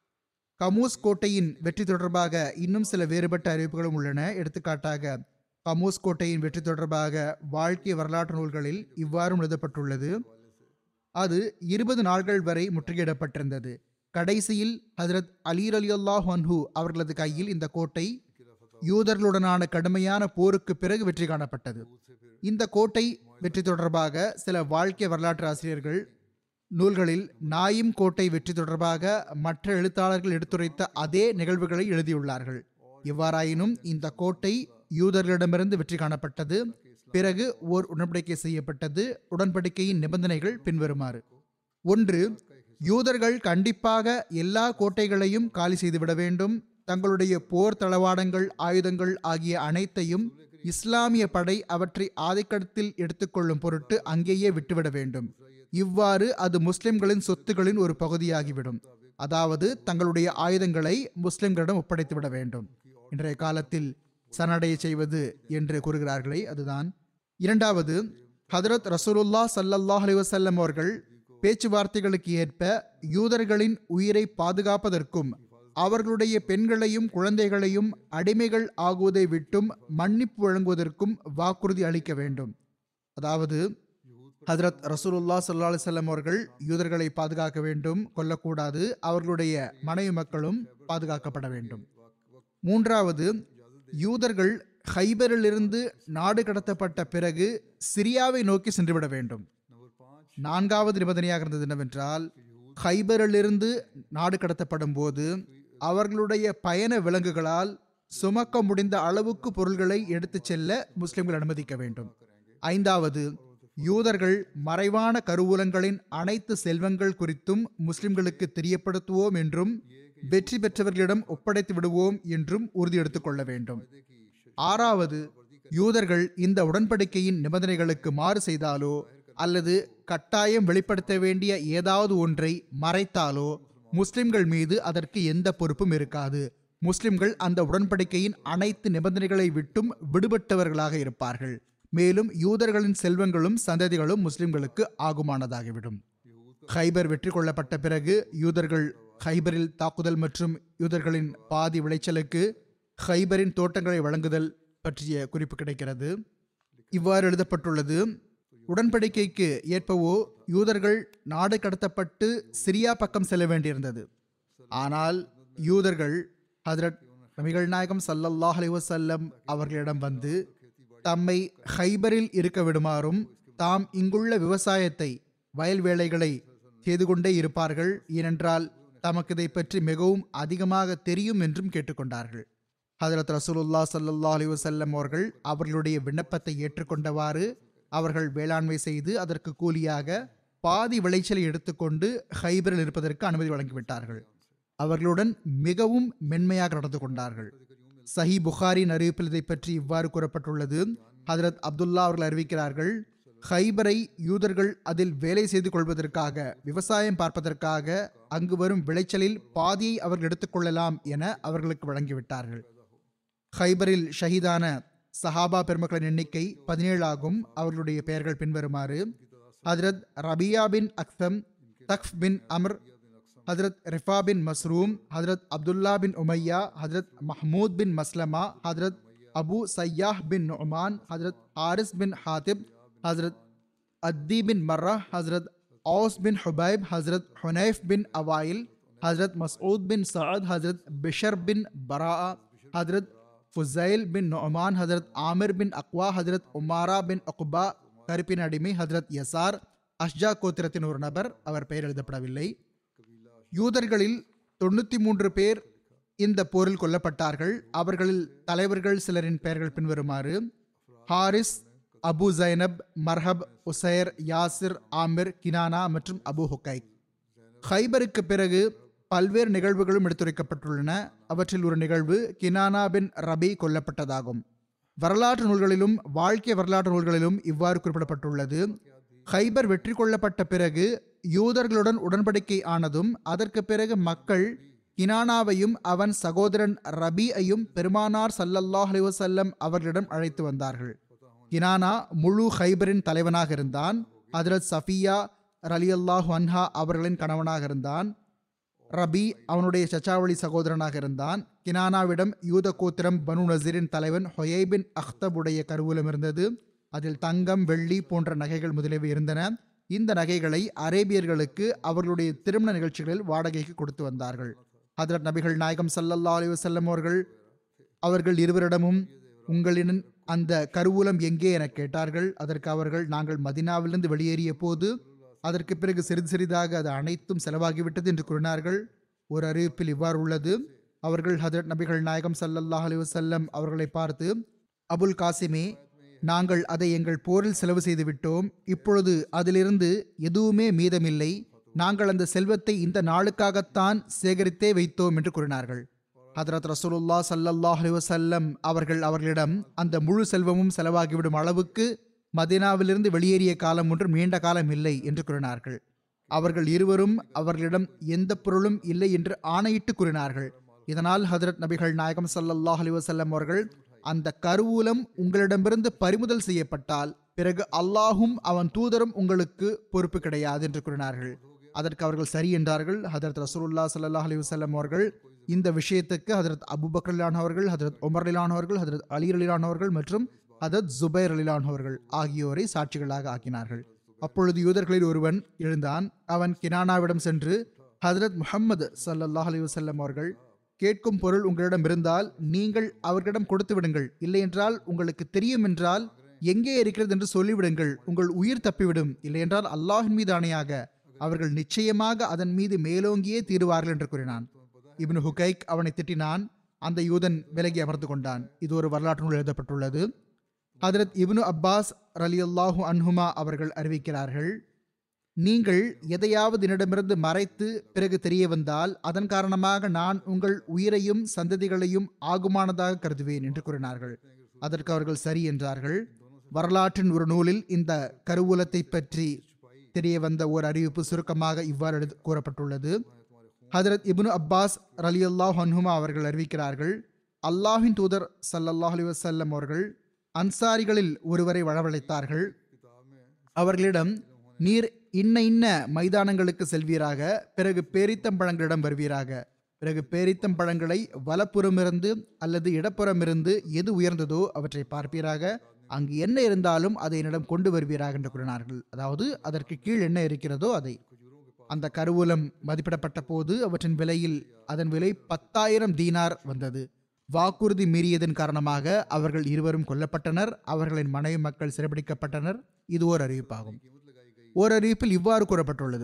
கமூஸ் கோட்டையின் வெற்றி தொடர்பாக இன்னும் சில வேறுபட்ட அறிவிப்புகளும் உள்ளன எடுத்துக்காட்டாக கமூஸ் கோட்டையின் வெற்றி தொடர்பாக வாழ்க்கை வரலாற்று நூல்களில் இவ்வாறும் எழுதப்பட்டுள்ளது அது இருபது நாள்கள் வரை முற்றுகையிடப்பட்டிருந்தது கடைசியில் ஹஜரத் அலீர் அலி அல்லாஹ் அன்ஹு அவர்களது கையில் இந்த கோட்டை யூதர்களுடனான கடுமையான போருக்கு பிறகு வெற்றி காணப்பட்டது இந்த கோட்டை வெற்றி தொடர்பாக சில வாழ்க்கை வரலாற்று ஆசிரியர்கள் நூல்களில் நாயிம் கோட்டை வெற்றி தொடர்பாக மற்ற எழுத்தாளர்கள் எடுத்துரைத்த அதே நிகழ்வுகளை எழுதியுள்ளார்கள் எவ்வாறாயினும் இந்த கோட்டை யூதர்களிடமிருந்து வெற்றி காணப்பட்டது பிறகு ஓர் உடன்படிக்கை செய்யப்பட்டது உடன்படிக்கையின் நிபந்தனைகள் பின்வருமாறு ஒன்று யூதர்கள் கண்டிப்பாக எல்லா கோட்டைகளையும் காலி செய்துவிட வேண்டும் தங்களுடைய போர் தளவாடங்கள் ஆயுதங்கள் ஆகிய அனைத்தையும் இஸ்லாமிய படை அவற்றை ஆதிக்கத்தில் எடுத்துக்கொள்ளும் பொருட்டு அங்கேயே விட்டுவிட வேண்டும் இவ்வாறு அது முஸ்லிம்களின் சொத்துகளின் ஒரு பகுதியாகிவிடும் அதாவது தங்களுடைய ஆயுதங்களை முஸ்லிம்களிடம் ஒப்படைத்து விட வேண்டும் இன்றைய காலத்தில் சரணடைய செய்வது என்று கூறுகிறார்களே அதுதான் இரண்டாவது ஹதரத் ரசூலுல்லா ஸல்லல்லாஹு அலைஹி வஸல்லம் அவர்கள் பேச்சுவார்த்தைகளுக்கு ஏற்ப யூதர்களின் உயிரை பாதுகாப்பதற்கும் அவர்களுடைய பெண்களையும் குழந்தைகளையும் அடிமைகள் ஆகுவதை விட்டும் மன்னிப்பு வழங்குவதற்கும் வாக்குறுதி அளிக்க வேண்டும் அதாவது ஹதரத் ரசூலுல்லா ஸல்லல்லாஹு அலைஹி வஸல்லம் அவர்கள் யூதர்களை பாதுகாக்க வேண்டும் கொல்லக்கூடாது அவர்களுடைய மனைவி மக்களும் பாதுகாக்கப்பட வேண்டும் மூன்றாவது யூதர்கள் ஹைபரிலிருந்து நாடு கடத்தப்பட்ட பிறகு சிரியாவை நோக்கி சென்றுவிட வேண்டும் நான்காவது நிபந்தனையாக இருந்தது என்னவென்றால் ஹைபரிலிருந்து நாடு கடத்தப்படும் போது அவர்களுடைய பயண விலங்குகளால் சுமக்க முடிந்த அளவுக்கு பொருள்களை எடுத்துச் செல்ல முஸ்லிம்கள் அனுமதிக்க வேண்டும் ஐந்தாவது யூதர்கள் மறைவான கருவூலங்களின் அனைத்து செல்வங்கள் குறித்தும் முஸ்லிம்களுக்கு தெரியப்படுத்துவோம் என்றும் வெற்றி பெற்றவர்களிடம் ஒப்படைத்து விடுவோம் என்றும் உறுதி எடுத்துக் கொள்ள வேண்டும் ஆறாவது யூதர்கள் இந்த உடன்படிக்கையின் நிபந்தனைகளுக்கு மாறு செய்தாலோ அல்லது கட்டாயம் வெளிப்படுத்த வேண்டிய ஏதாவது ஒன்றை மறைத்தாலோ முஸ்லிம்கள் மீது அதற்கு எந்த பொறுப்பும் இருக்காது முஸ்லிம்கள் அந்த உடன்படிக்கையின் அனைத்து நிபந்தனைகளை விட்டும் விடுபட்டவர்களாக இருப்பார்கள் மேலும் யூதர்களின் செல்வங்களும் சந்ததிகளும் முஸ்லிம்களுக்கு ஆகுமானதாகிவிடும் ஹைபர் வெற்றி கொள்ளப்பட்ட பிறகு யூதர்கள் ஹைபரில் தாக்குதல் மற்றும் யூதர்களின் பாதி விளைச்சலுக்கு ஹைபரின் தோட்டங்களை வழங்குதல் பற்றிய குறிப்பு கிடைக்கிறது இவ்வாறு எழுதப்பட்டுள்ளது உடன்படிக்கைக்கு ஏற்பவோ யூதர்கள் நாடு கடத்தப்பட்டு சிரியா பக்கம் செல்ல வேண்டியிருந்தது ஆனால் யூதர்கள் ஹதரத் நபிகள் நாயகம் சல்லல்லாஹ் அலைஹி வஸல்லம் அவர்களிடம் வந்து தம்மை ஹைபரில் இருக்க விடுமாறும் தாம் இங்குள்ள விவசாயத்தை வயல் வேலைகளை செய்து கொண்டே இருப்பார்கள் ஏனென்றால் தமக்கு இதை பற்றி மிகவும் அதிகமாக தெரியும் என்றும் கேட்டுக்கொண்டார்கள் ஹதரத் ரசூலுல்லா ஸல்லல்லாஹு அலைஹி வஸல்லம் அவர்கள் அவர்களுடைய விண்ணப்பத்தை ஏற்றுக்கொண்டவாறு அவர்கள் வேளாண்மை செய்து அதற்கு கூலியாக பாதி விளைச்சலை எடுத்துக்கொண்டு ஹைபரில் இருப்பதற்கு அனுமதி வழங்கிவிட்டார்கள் அவர்களுடன் மிகவும் மென்மையாக நடந்து கொண்டார்கள் சஹி புகாரின் அறிவிப்பில் இதை பற்றி இவ்வாறு கூறப்பட்டுள்ளது ஹதரத் அப்துல்லா அவர்கள் அறிவிக்கிறார்கள் ஹைபரை யூதர்கள் அதில் வேலை செய்து கொள்வதற்காக விவசாயம் பார்ப்பதற்காக அங்கு வரும் விளைச்சலில் பாதியை அவர்கள் எடுத்துக்கொள்ளலாம் என அவர்களுக்கு வழங்கிவிட்டார்கள் ஹைபரில் ஷஹீதான சஹாபா பெருமக்களின் எண்ணிக்கை பதினேழு ஆகும் அவர்களுடைய பெயர்கள் பின்வருமாறு Hazrat Rabia bin Aksam Taqf bin Amr Hazrat Rifa bin Masroom Hazrat Abdullah bin Umayya Hazrat Mahmud bin Maslama Hazrat Abu Sayyah bin Numan Hazrat Haris bin Hatib Hazrat Adi bin Murra Hazrat Aus bin Hubaib Hazrat Hunaif bin Awail Hazrat Masood bin Saad Hazrat Bishr bin Bara Hazrat Fusail bin Noman Hazrat Amir bin Akwa Hazrat Umara bin Uqba கருப்பின் அடிமை ஹஜரத் யசார் அஷ்ஜா கோத்திரத்தின் ஒரு நபர் அவர் பெயர் எழுதப்படவில்லை யூதர்களில் தொண்ணூற்றி மூன்று பேர் இந்த போரில் கொல்லப்பட்டார்கள் அவர்களில் தலைவர்கள் சிலரின் பெயர்கள் பின்வருமாறு Haris Abu Zainab Marhab Usair Yasir Amir Kinana மற்றும் அபு ஹுகைக் ஹைபருக்கு பிறகு பல்வேறு நிகழ்வுகளும் எடுத்துரைக்கப்பட்டுள்ளன அவற்றில் ஒரு நிகழ்வு கினானா பின் ரபி கொல்லப்பட்டதாகும் வரலாற்று நூல்களிலும் வாழ்க்கை வரலாற்று நூல்களிலும் இவ்வாறு குறிப்பிடப்பட்டுள்ளது ஹைபர் வெற்றி கொள்ளப்பட்ட பிறகு யூதர்களுடன் உடன்படிக்கை ஆனதும் அதற்கு பிறகு மக்கள் கினானாவையும் அவன் சகோதரன் ரபியையும் பெருமானார் சல்லல்லாஹ் அலைஹி வஸல்லம் அவர்களிடம் அழைத்து வந்தார்கள் கினானா முழு ஹைபரின் தலைவனாக இருந்தான் ஹஜரத் சஃபியா ரலியல்லாஹு அன்ஹா அவர்களின் கணவனாக இருந்தான் ரபி அவனுடைய சச்சாவளி சகோதரனாக இருந்தான் கினானாவிடம் யூத கோத்திரம் பனு நசீரின் தலைவன் ஹொயைபின் அख्தபுடைய கருவூலம் இருந்தது அதில் தங்கம் வெள்ளி போன்ற நகைகள் முதலியவை இருந்தன இந்த நகைகளை அரேபியர்களுக்கு அவர்களுடைய திருமண நிகழ்ச்சிகளில் வாடகைக்கு கொடுத்து வந்தார்கள் ஹதரத் நபிகள் நாயகம் சல்லல்லா அலி வசல்லம் அவர்கள் அவர்கள் இருவரிடமும் உங்களின் அந்த கருவூலம் எங்கே என கேட்டார்கள் அதற்கு அவர்கள் நாங்கள் மதினாவிலிருந்து வெளியேறிய போது அதற்கு பிறகு சிறிது சிறிதாக அது அனைத்தும் செலவாகிவிட்டது என்று கூறினார்கள் ஒரு அறிவிப்பில் இவ்வாறு உள்ளது அவர்கள் ஹதரத் நபிகள் நாயகம் சல்லல்லாஹ் அலி வசல்லம் அவர்களை பார்த்து அபுல் காசிமே நாங்கள் அதை எங்கள் போரில் செலவு செய்து விட்டோம் இப்பொழுது அதிலிருந்து எதுவுமே மீதமில்லை நாங்கள் அந்த செல்வத்தை இந்த நாளுக்காகத்தான் சேகரித்தே வைத்தோம் என்று கூறினார்கள் ஹதரத் ரசூலுல்லா சல்லல்லாஹ் அலி வசல்லம் அவர்கள் அவர்களிடம் அந்த முழு செல்வமும் செலவாகிவிடும் அளவுக்கு மதீனாவிலிருந்து வெளியேறிய காலம் ஒன்று நீண்ட காலம் இல்லை என்று கூறினார்கள் அவர்கள் இருவரும் அவர்களிடம் எந்த பொருளும் இல்லை என்று ஆணையிட்டு கூறினார்கள் இதனால் ஹதரத் நபிகள் நாயகம் சல்லல்லாஹ் அலி வசல்லம் அவர்கள் அந்த கருவூலம் உங்களிடமிருந்து பறிமுதல் செய்யப்பட்டால் பிறகு அல்லாஹும் அவன் தூதரும் உங்களுக்கு பொறுப்பு கிடையாது என்று கூறினார்கள் அதற்கு அவர்கள் சரி என்றார்கள் ஹதரத் ரசூலுல்லா சல்லாஹ் அலி வசல்லம் அவர்கள் இந்த விஷயத்துக்கு ஹதரத் அபுபக்கர் அவர்கள் ஹதரத் உமர் அவர்கள் ஹதரத் அலி அவர்கள் மற்றும் ஹதரத் ஜுபைர் அவர்கள் ஆகியோரை சாட்சிகளாக ஆக்கினார்கள் அப்பொழுது யூதர்களில் ஒருவன் எழுந்தான் அவன் கினானாவிடம் சென்று ஹதரத் முஹம்மது சல்லல்லாஹ் அலி வசல்லம் அவர்கள் கேட்கும் பொருள் உங்களிடம் இருந்தால் நீங்கள் அவர்களிடம் கொடுத்து விடுங்கள் இல்லையென்றால் உங்களுக்கு தெரியும் என்றால் எங்கே இருக்கிறது என்று சொல்லிவிடுங்கள் உங்கள் உயிர் தப்பிவிடும் இல்லையென்றால் அல்லாஹின் மீது ஆணையாக அவர்கள் நிச்சயமாக அதன் மீது மேலோங்கியே தீருவார்கள் என்று கூறினான் இப்னு ஹுகைக் அவனை திட்டினான் அந்த யூதன் விலகி அமர்ந்து கொண்டான் இது ஒரு வரலாற்று நூல் எழுதப்பட்டுள்ளது ஹதரத் இப்னு அப்பாஸ் ரலி அல்லாஹூ அன்ஹுமா அவர்கள் அறிவிக்கிறார்கள் நீங்கள் எதையாவது என்னிடமிருந்து மறைத்து பிறகு தெரிய வந்தால் அதன் காரணமாக நான் உங்கள் உயிரையும் சந்ததிகளையும் ஆகுமானதாக கருதுவேன் என்று கூறினார்கள் அதற்கு அவர்கள் சரி என்றார்கள் வரலாற்றின் ஒரு நூலில் இந்த கருவூலத்தை பற்றி தெரிய வந்த ஒரு அறிவிப்பு சுருக்கமாக இவ்வாறு எழுது கூறப்பட்டுள்ளது ஹதரத் இப்னு அப்பாஸ் ரலி அல்லாஹ் ஹன்ஹுமா அவர்கள் அறிவிக்கிறார்கள் அல்லாஹின் தூதர் சல்லல்லாஹ் அலி வசல்லம் அவர்கள் அன்சாரிகளில் ஒருவரை வரவழைத்தார்கள் அவர்களிடம் நீர் இன்ன இன்ன மைதானங்களுக்கு செல்வீராக பிறகு பேரித்தம்பழங்களிடம் வருவீராக பிறகு பேரித்தம்பழங்களை வலப்புறமிருந்து அல்லது இடப்புறமிருந்து எது உயர்ந்ததோ அவற்றை பார்ப்பீராக அங்கு என்ன இருந்தாலும் அதை என்னிடம் கொண்டு வருவீராக என்று கூறினார்கள் அதாவது அதற்கு கீழ் என்ன இருக்கிறதோ அதை அந்த கருவூலம் மதிப்பிடப்பட்ட போது அவற்றின் விலையில் அதன் விலை பத்தாயிரம் தீனார் வந்தது வாக்குறுதி மீறியதன் காரணமாக அவர்கள் இருவரும் கொல்லப்பட்டனர் அவர்களின் மனைவி மக்கள் சிறைபிடிக்கப்பட்டனர் இது ஓர் அறிவிப்பாகும் ஓர் அறிவிப்பில் இவ்வாறு கூறப்பட்டுள்ளது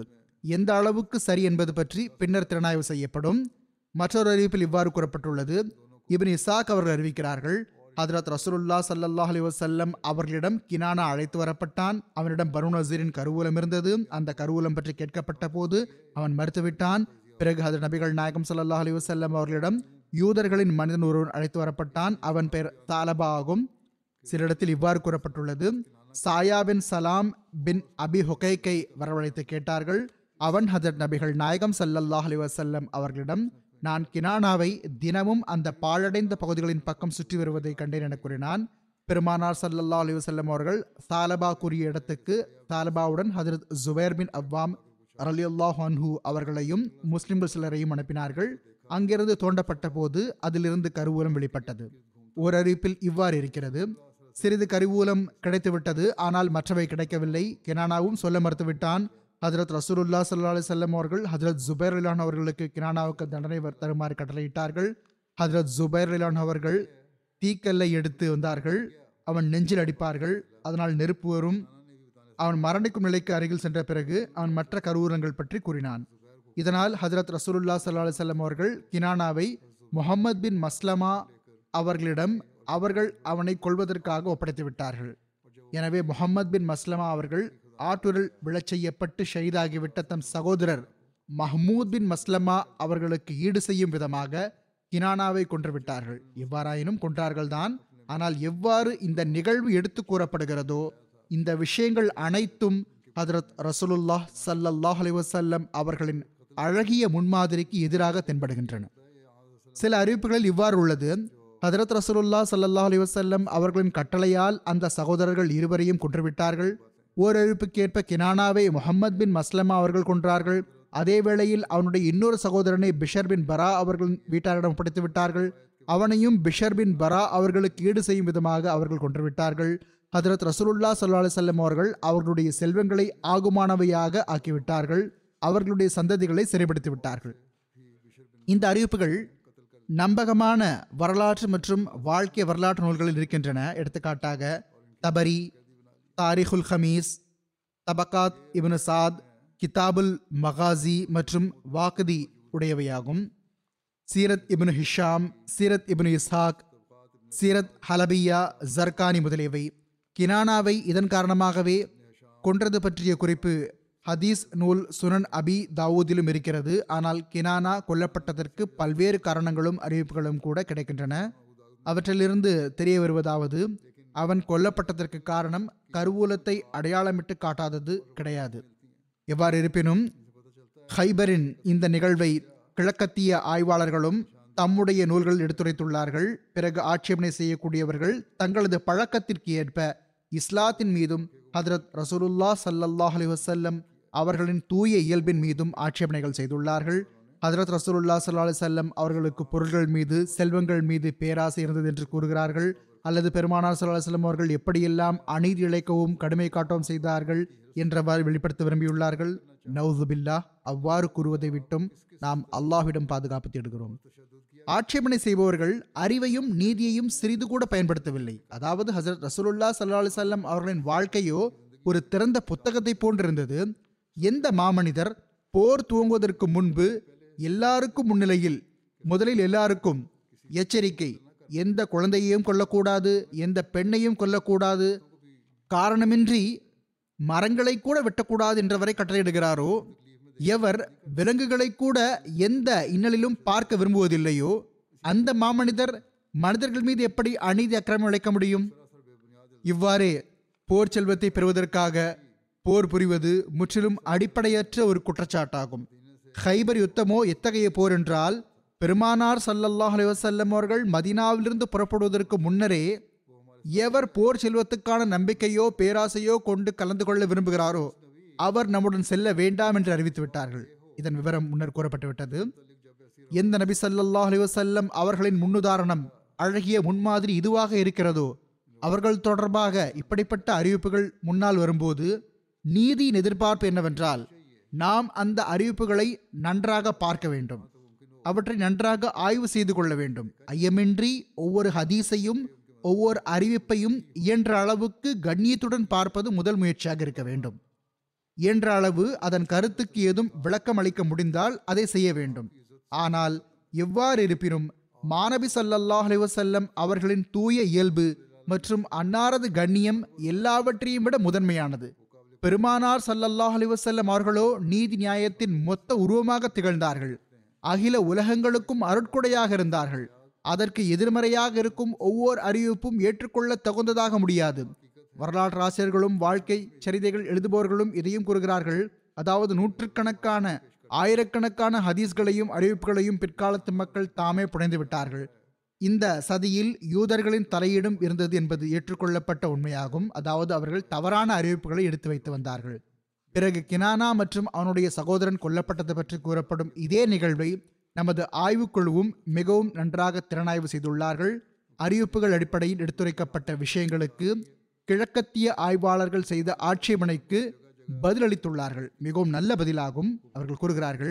எந்த அளவுக்கு சரி என்பது பற்றி பின்னர் திறனாய்வு செய்யப்படும் மற்றொரு அறிவிப்பில் இவ்வாறு கூறப்பட்டுள்ளது இப்னு இசாக் அவர்கள் அறிவிக்கிறார்கள் ஹதரத் ரசூலுல்லா ஸல்லல்லாஹு அலைஹி வஸல்லம் அவர்களிடம் கினானா அழைத்து வரப்பட்டான் அவனிடம் பனு நசீரின் கருவூலம் இருந்தது அந்த கருவூலம் பற்றி கேட்கப்பட்ட போது அவன் மறுத்துவிட்டான் பிறகு ஹதரத் நபிகள் நாயகம் ஸல்லல்லாஹு அலைஹி வஸல்லம் அவர்களிடம் யூதர்களின் மனிதன் ஒருவன் அழைத்து வரப்பட்டான் அவன் பெயர் தாலபா ஆகும் சில இடத்தில் இவ்வாறு கூறப்பட்டுள்ளது சாயா பின் சலாம் பின் அபி ஹுகைக்கை வரவழைத்து கேட்டார்கள் அவன் ஹதரத் நபிகள் நாயகம் ஸல்லல்லாஹு அலைஹி வஸல்லம் அவர்களிடம் நான் கினானாவை தினமும் அந்த பாழடைந்த பகுதிகளின் பக்கம் சுற்றி வருவதை கண்டேன் என கூறினான் பெருமானார் ஸல்லல்லாஹு அலைஹி வஸல்லம் அவர்கள் சாலபா கூறிய இடத்துக்கு சாலபாவுடன் ஹதரத் ஜுபைர் பின் அவ்வாம் ரலியல்லாஹு அன்ஹு அவர்களையும் முஸ்லிம்கள் சிலரையும் அனுப்பினார்கள் அங்கிருந்து தோண்டப்பட்ட போது அதிலிருந்து கருவூலம் வெளிப்பட்டது ஓர் அறிவிப்பில் இவ்வாறு இருக்கிறது சிறிது கருவூலம் கிடைத்துவிட்டது ஆனால் மற்றவை கிடைக்கவில்லை கினானாவும் சொல்ல மறுத்துவிட்டான் ஹஜரத் ரசூலுல்லா ஸல்லல்லாஹு அலைஹி வஸல்லம் அவர்கள் ஹஜரத் ஜுபைர் ரிலான் அவர்களுக்கு கினானாவுக்கு தண்டனை வ- தருமாறு கட்டளையிட்டார்கள் ஹஜரத் ஜுபைர் ரிலான் அவர்கள் தீக்கல்லை எடுத்து வந்தார்கள் அவன் நெஞ்சில் அடிப்பார்கள் அதனால் நெருப்பு வரும் அவன் மரணிக்கும் நிலைக்கு அருகில் சென்ற பிறகு அவன் மற்ற கருவூரங்கள் பற்றி கூறினான் இதனால் ஹஜரத் ரசூலுல்லா ஸல்லல்லாஹு அலைஹி வஸல்லம் அவர்கள் கினானாவை முஹம்மத் பின் மஸ்லமா அவர்களிடம் அவர்கள் அவனை கொள்வதற்காக ஒப்படைத்து விட்டார்கள் எனவே முஹம்மத் பின் மஸ்லமா அவர்கள் ஆட்டுரல் விழச் செய்யப்பட்டு ஷஹீதாகிவிட்ட தம் சகோதரர் மஹ்மூத் பின் மஸ்லமா அவர்களுக்கு ஈடு செய்யும் விதமாக கினானாவை கொன்று விட்டார்கள் எவ்வாறாயினும் கொன்றார்கள்தான் ஆனால் எவ்வாறு இந்த நிகழ்வு எடுத்து கூறப்படுகிறதோ இந்த விஷயங்கள் அனைத்தும் ஹதரத் ரசூலுல்லாஹ் ஸல்லல்லாஹு அலைஹி வஸல்லம் அவர்களின் அழகிய முன்மாதிரிக்கு எதிராக தென்படுகின்றன சில அறிவிப்புகளில் இவ்வாறு உள்ளது ஹதரத் ரசூலுல்லா ஸல்லல்லாஹு அலைஹி வஸல்லம் அவர்களின் கட்டளையால் அந்த சகோதரர்கள் இருவரையும் கொன்றுவிட்டார்கள் ஓர் அறிவிப்புக்கேற்ப கினானாவை முஹம்மத் பின் மஸ்லமா அவர்கள் கொன்றார்கள் அதே வேளையில் அவனுடைய இன்னொரு சகோதரனை பிஷர் பின் பரா அவர்களின் வீட்டாரிடம் ஒப்படைத்து விட்டார்கள் அவனையும் பிஷர் பின் பரா அவர்களுக்கு ஈடு செய்யும் விதமாக அவர்கள் கொன்றுவிட்டார்கள் ஹதரத் ரசூலுல்லா ஸல்லல்லாஹு அலைஹி வஸல்லம் அவர்கள் அவர்களுடைய செல்வங்களை ஆகுமானவையாக ஆக்கிவிட்டார்கள் அவர்களுடைய சந்ததிகளை சிறைப்படுத்தி விட்டார்கள் இந்த அறிவிப்புகள் நம்பகமான வரலாற்று மற்றும் வாழ்க்கை வரலாற்று நூல்களில் இருக்கின்றன எடுத்துக்காட்டாக தபரி தாரிகுல் ஹமீஸ் தபகாத் இப்னு சாத் கிதாபுல் மகாசி மற்றும் வாக்குதி உடையவையாகும் சீரத் இப்னு ஹிஷாம் சீரத் இப்னு இஸ்ஹாக் சீரத் ஹலபியா ஜர்கானி முதலியவை கினானாவை இதன் காரணமாகவே கொன்றது பற்றிய குறிப்பு ஹதீஸ் நூல் சுனன் அபி தாவூதிலும் இருக்கிறது ஆனால் கினானா கொல்லப்பட்டதற்கு பல்வேறு காரணங்களும் அறிவிப்புகளும் கூட கிடைக்கின்றன அவற்றிலிருந்து தெரிய வருவதாவது அவன் கொல்லப்பட்டதற்கு காரணம் கருவூலத்தை அடையாளமிட்டு காட்டாதது கிடையாது எவ்வாறு இருப்பினும் ஹைபரின் இந்த நிகழ்வை கிழக்கத்திய ஆய்வாளர்களும் தம்முடைய நூல்களில் எடுத்துரைத்துள்ளார்கள் பிறகு ஆட்சேபனை செய்யக்கூடியவர்கள் தங்களது பழக்கத்திற்கு ஏற்ப இஸ்லாத்தின் மீதும் ஹதரத் ரசூலுல்லா ஸல்லல்லாஹு அலைஹி வஸல்லம் அவர்களின் தூய இயல்பின் மீதும் ஆட்சேபனைகள் செய்துள்ளார்கள் ஹதரத் ரசூலுல்லா ஸல்லல்லாஹு அலைஹி வஸல்லம் அவர்களுக்கு பொருள்கள் மீது செல்வங்கள் மீது பேராசை இருந்தது என்று கூறுகிறார்கள் அல்லது பெருமானார் ஸல்லல்லாஹு அலைஹி வஸல்லம் அவர்கள் எப்படியெல்லாம் அநீதி இழைக்கவும் கடுமை காட்டவும் செய்தார்கள் என்றவாறு வெளிப்படுத்த விரும்பியுள்ளார்கள் நவுதுபில்லா அவ்வாறு கூறுவதை விட்டும் நாம் அல்லாஹ்விடம் பாதுகாப்பு தேடுகிறோம் ஆட்சேபனை செய்பவர்கள் அறிவையும் நீதியையும் சிறிது கூட பயன்படுத்தவில்லை அதாவது ஹசரத் ரசூலுல்லா ஸல்லல்லாஹு அலைஹி வஸல்லம் அவர்களின் வாழ்க்கையோ ஒரு திறந்த புத்தகத்தை போன்றிருந்தது எந்த மாமனிதர் போர் துவங்குவதற்கு முன்பு எல்லாருக்கும் முன்னிலையில் முதலில் எல்லாருக்கும் எச்சரிக்கை எந்த குழந்தையையும் கொல்லக்கூடாது எந்த பெண்ணையும் கொல்லக்கூடாது காரணமின்றி மரங்களை கூட வெட்டக்கூடாது என்றவரை கட்டளையிடுகிறாரோ எவர் விலங்குகளை கூட எந்த இன்னலிலும் பார்க்க விரும்புவதில்லையோ அந்த மாமனிதர் மனிதர்கள் மீது எப்படி அநீதி அக்கிரமம் இழைக்க முடியும் இவ்வாறே போர் செல்வத்தை பெறுவதற்காக போர் புரிவது முற்றிலும் அடிப்படையற்ற ஒரு குற்றச்சாட்டாகும் ஹைபர் யுத்தமோ எத்தகைய போர் என்றால் பெருமானார் ஸல்லல்லாஹு அலைஹி வஸல்லம் அவர்கள் மதீனாவிலிருந்து புறப்படுவதற்கு முன்னரே எவர் போர் செல்வத்துக்கான நம்பிக்கையோ பேராசையோ கொண்டு கலந்து கொள்ள விரும்புகிறாரோ அவர் நம்முடன் செல்ல வேண்டாம் என்று அறிவித்து விட்டார்கள் இதன் விவரம் முன்னர் கூறப்பட்டு விட்டது எந்த நபி ஸல்லல்லாஹு அலைஹி வஸல்லம் அவர்களின் முன்னுதாரணம் அழகிய முன்மாதிரி இதுவாக இருக்கிறதோ அவர்கள் தொடர்பாக இப்படிப்பட்ட அறிவிப்புகள் முன்னால் வரும்போது நீதியின் எதிர்பார்ப்பு என்னவென்றால் நாம் அந்த அறிவிப்புகளை நன்றாக பார்க்க வேண்டும் அவற்றை நன்றாக ஆய்வு செய்து கொள்ள வேண்டும் ஐயமின்றி ஒவ்வொரு ஹதீஸையும் ஒவ்வொரு அறிவிப்பையும் இயன்ற அளவுக்கு கண்ணியத்துடன் பார்ப்பது முதல் முயற்சியாக இருக்க வேண்டும் இயன்ற அளவு அதன் கருத்துக்கு ஏதும் விளக்கம் அளிக்க முடிந்தால் அதை செய்ய வேண்டும் ஆனால் எவ்வாறு இருப்பினும் மாணவி ஸல்லல்லாஹு அலைஹி வஸல்லம் அவர்களின் தூய இயல்பு மற்றும் அன்னாரது கண்ணியம் எல்லாவற்றையும் விட முதன்மையானது பெருமானார் ஸல்லல்லாஹு அலைஹி வஸல்லம் அவர்களோ நீதி நியாயத்தின் மொத்த உருவமாக திகழ்ந்தார்கள் அகில உலகங்களுக்கும் அருட்கொடையாக இருந்தார்கள் அதற்கு எதிர்மறையாக இருக்கும் ஒவ்வொரு அறிவிப்பும் ஏற்றுக்கொள்ள தகுந்ததாக முடியாது வரலாற்று ஆசிரியர்களும் வாழ்க்கை சரிதைகள் எழுதுபவர்களும் இதையும் கூறுகிறார்கள் அதாவது நூற்றுக்கணக்கான ஆயிரக்கணக்கான ஹதீஸ்களையும் அறிவிப்புகளையும் பிற்காலத்து மக்கள் தாமே புனைந்து விட்டார்கள் இந்த சதியில் யூதர்களின் தலையீடும் இருந்தது என்பது ஏற்றுக்கொள்ளப்பட்ட உண்மையாகும் அதாவது அவர்கள் தவறான அறிவிப்புகளை எடுத்து வைத்து வந்தார்கள் பிறகு கினானா மற்றும் அவனுடைய சகோதரன் கொல்லப்பட்டது பற்றி கூறப்படும் இதே நிகழ்வை நமது ஆய்வுக்குழுவும் மிகவும் நன்றாக திறனாய்வு செய்துள்ளார்கள் அறிவிப்புகள் அடிப்படையில் எடுத்துரைக்கப்பட்ட விஷயங்களுக்கு கிழக்கத்திய ஆய்வாளர்கள் செய்த ஆட்சேபனைக்கு பதிலளித்துள்ளார்கள் மிகவும் நல்ல பதிலாகும் அவர்கள் கூறுகிறார்கள்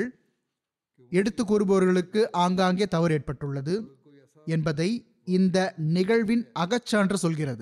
எடுத்து கூறுபவர்களுக்கு ஆங்காங்கே தவறு ஏற்பட்டுள்ளது என்பதை இந்த நிகழ்வின் அகச்சான்று சொல்கிறது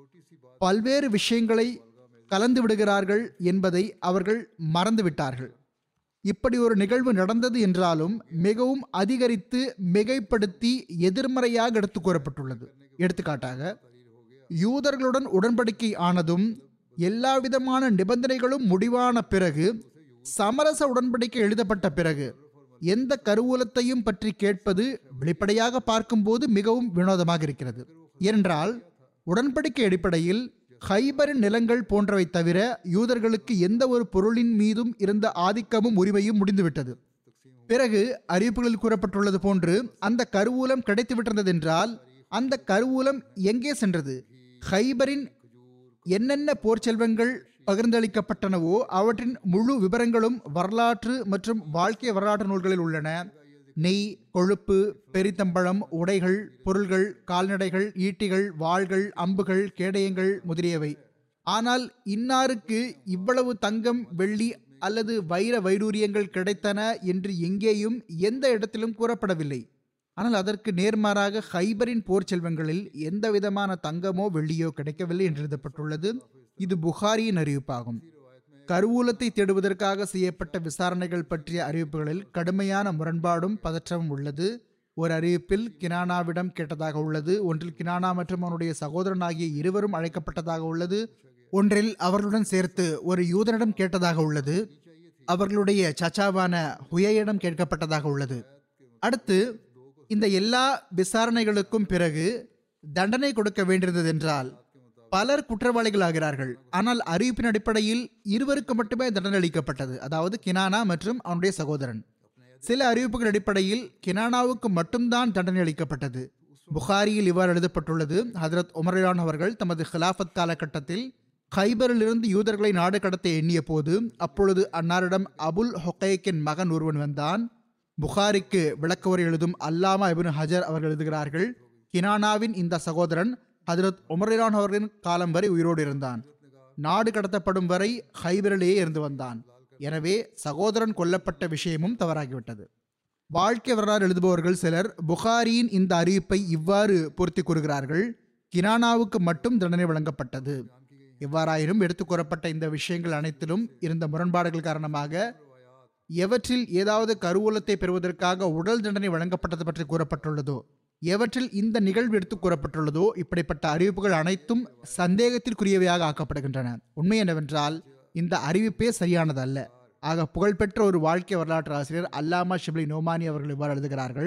பல்வேறு விஷயங்களை கலந்து விடுகிறார்கள் என்பதை அவர்கள் மறந்துவிட்டார்கள் இப்படி ஒரு நிகழ்வு நடந்தது என்றாலும் மிகவும் அதிகரித்து மிகைப்படுத்தி எதிர்மறையாக எடுத்து கூறப்பட்டுள்ளது எடுத்துக்காட்டாக யூதர்களுடன் உடன்படிக்கை ஆனதும் எல்லாவிதமான நிபந்தனைகளும் முடிவான பிறகு சமரச உடன்படிக்கை எழுதப்பட்ட பிறகு எந்த கருவூலத்தையும் பற்றி கேட்பது வெளிப்படையாக பார்க்கும்போது மிகவும் வினோதமாக இருக்கிறது ஏனென்றால் உடன்படிக்கை அடிப்படையில் ஹைபரின் நிலங்கள் போன்றவை தவிர யூதர்களுக்கு எந்த ஒரு பொருளின் மீதும் இருந்த ஆதிக்கமும் உரிமையும் முடிந்துவிட்டது பிறகு அறிவிப்புகளில் கூறப்பட்டுள்ளது போன்று அந்த கருவூலம் கிடைத்துவிட்டிருந்தது என்றால் அந்த கருவூலம் எங்கே சென்றது ஹைபரின் என்னென்ன போர் செல்வங்கள் பகிர்ந்தளிக்கப்பட்டனவோ அவற்றின் முழு விவரங்களும் வரலாற்று மற்றும் வாழ்க்கை வரலாற்று நூல்களில் உள்ளன நெய் கொழுப்பு பெரித்தம்பழம் உடைகள் பொருள்கள் கால்நடைகள் ஈட்டிகள் வாள்கள் அம்புகள் கேடயங்கள் முதலியவை ஆனால் இன்னாருக்கு இவ்வளவு தங்கம் வெள்ளி அல்லது வைர வைடூரியங்கள் கிடைத்தன என்று எங்கேயும் எந்த இடத்திலும் கூறப்படவில்லை ஆனால் அதற்கு நேர்மாறாக ஹைபரின் போர் செல்வங்களில் எந்த விதமான தங்கமோ வெள்ளியோ கிடைக்கவில்லை என்று எழுதப்பட்டுள்ளது இது புகாரியின் அறிவிப்பாகும் கருவூலத்தை தேடுவதற்காக செய்யப்பட்ட விசாரணைகள் பற்றிய அறிவிப்புகளில் கடுமையான முரண்பாடும் பதற்றமும் உள்ளது ஒரு அறிவிப்பில் கினானாவிடம் கேட்டதாக உள்ளது ஒன்றில் கினானா மற்றும் அவனுடைய சகோதரன் ஆகிய இருவரும் அழைக்கப்பட்டதாக உள்ளது ஒன்றில் அவர்களுடன் சேர்த்து ஒரு யூதனிடம் கேட்டதாக உள்ளது அவர்களுடைய சச்சாவான ஹுயையிடம் கேட்கப்பட்டதாக உள்ளது அடுத்து இந்த எல்லா விசாரணைகளுக்கும் பிறகு தண்டனை கொடுக்க வேண்டியிருந்தது என்றால் பலர் குற்றவாளிகளாகிறார்கள் ஆனால் அறிவிப்பின் அடிப்படையில் இருவருக்கு மட்டுமே தண்டனை அளிக்கப்பட்டது அதாவது கினானா மற்றும் அவனுடைய சகோதரன் சில அறிவிப்புகள் அடிப்படையில் கினானாவுக்கு மட்டும்தான் தண்டனை அளிக்கப்பட்டது புகாரியில் இவ்வாறு எழுதப்பட்டுள்ளது ஹதரத் உமரான் அவர்கள் தமது ஹிலாஃபத் காலகட்டத்தில் ஹைபரிலிருந்து யூதர்களை நாடு கடத்த எண்ணிய போது அப்பொழுது அன்னாரிடம் அபுல் ஹொக்கைக்கின் மகன் ஒருவன் வந்தான் புகாரிக்கு விளக்கவுரை எழுதும் அல்லாமா இபின் ஹஜர் அவர்கள் எழுதுகிறார்கள் கினானாவின் இந்த சகோதரன் ஹஜரத் உமரிலான் அவர்களின் காலம் வரை உயிரோடு இருந்தான் நாடு கடத்தப்படும் வரை ஹைபரிலேயே இருந்து வந்தான் எனவே சகோதரன் கொல்லப்பட்ட விஷயமும் தவறாகிவிட்டது வாழ்க்கை வரலாறு எழுதுபவர்கள் சிலர் புகாரியின் இந்த அறிவிப்பை இவ்வாறு பொருத்தி கூறுகிறார்கள் கினானாவுக்கு மட்டும் தண்டனை வழங்கப்பட்டது எவ்வாறாயினும் எடுத்துக் கூறப்பட்ட இந்த விஷயங்கள் அனைத்திலும் இருந்த முரண்பாடுகள் காரணமாக எவற்றில் ஏதாவது கருவூலத்தை பெறுவதற்காக உடல் தண்டனை வழங்கப்பட்டது பற்றி கூறப்பட்டுள்ளதோ எவற்றில் இந்த நிகழ்வு எடுத்து கூறப்பட்டுள்ளதோ இப்படிப்பட்ட அறிவிப்புகள் அனைத்தும் சந்தேகத்திற்குரியவையாக ஆக்கப்படுகின்றன உண்மை என்னவென்றால் இந்த அறிவிப்பே சரியானதல்ல ஆக புகழ்பெற்ற ஒரு வாழ்க்கை வரலாற்று ஆசிரியர் அல்லாமா ஷிப்லி நோமானி அவர்கள் இவ்வாறு எழுதுகிறார்கள்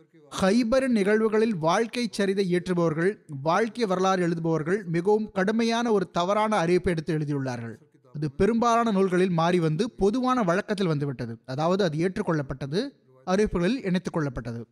ஹைபரின் நிகழ்வுகளில் வாழ்க்கை சரிதை இயற்றுபவர்கள் வாழ்க்கை வரலாறு எழுதுபவர்கள் மிகவும் கடுமையான ஒரு தவறான அறிவிப்பை எடுத்து எழுதியுள்ளார்கள் அது பெரும்பாலான நூல்களில் மாறி வந்து பொதுவான வழக்கத்தில் வந்துவிட்டது அதாவது அது ஏற்றுக்கொள்ளப்பட்டது அறிவிப்புகளில் இணைத்துக் கொள்ளப்பட்டது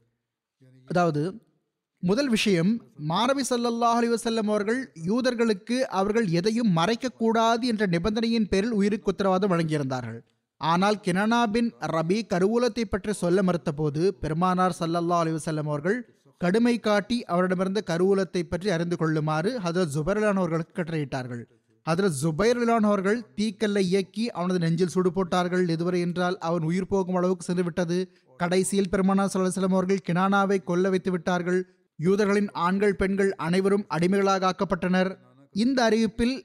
அதாவது முதல் விஷயம் மாணவி ஸல்லல்லாஹு அலைஹி வஸல்லம் அவர்கள் யூதர்களுக்கு அவர்கள் எதையும் மறைக்கக்கூடாது என்ற நிபந்தனையின் பேரில் உயிருக்கு உத்தரவாதம் வழங்கியிருந்தார்கள் ஆனால் கினனா பின் ரபி கருவூலத்தை பற்றி சொல்ல மறுத்தபோது பெருமானார் ஸல்லல்லாஹு அலைஹி வஸல்லம் அவர்கள் கடுமை காட்டி அவரிடமிருந்து கருவூலத்தை பற்றி அறிந்து கொள்ளுமாறு ஹதரத் ஜுபைர்லான் அவர்களுக்கு கட்டளையிட்டார்கள் ஹதரத் ஜுபைர்லான் அவர்கள் தீக்கல்லை இயக்கி அவனது நெஞ்சில் சூடு போட்டார்கள் எதுவரை என்றால் அவன் உயிர் போகும் அளவுக்கு சென்று விட்டது கடைசியில் பெருமானார் ஸல்லல்லாஹு அலைஹி வஸல்லம் அவர்கள் கினானாவை கொல்ல வைத்து விட்டார்கள் யூதர்களின் ஆண்கள் பெண்கள் அனைவரும் அடிமைகளாக ஆக்கப்பட்டனர் இந்த அறிவிப்பில்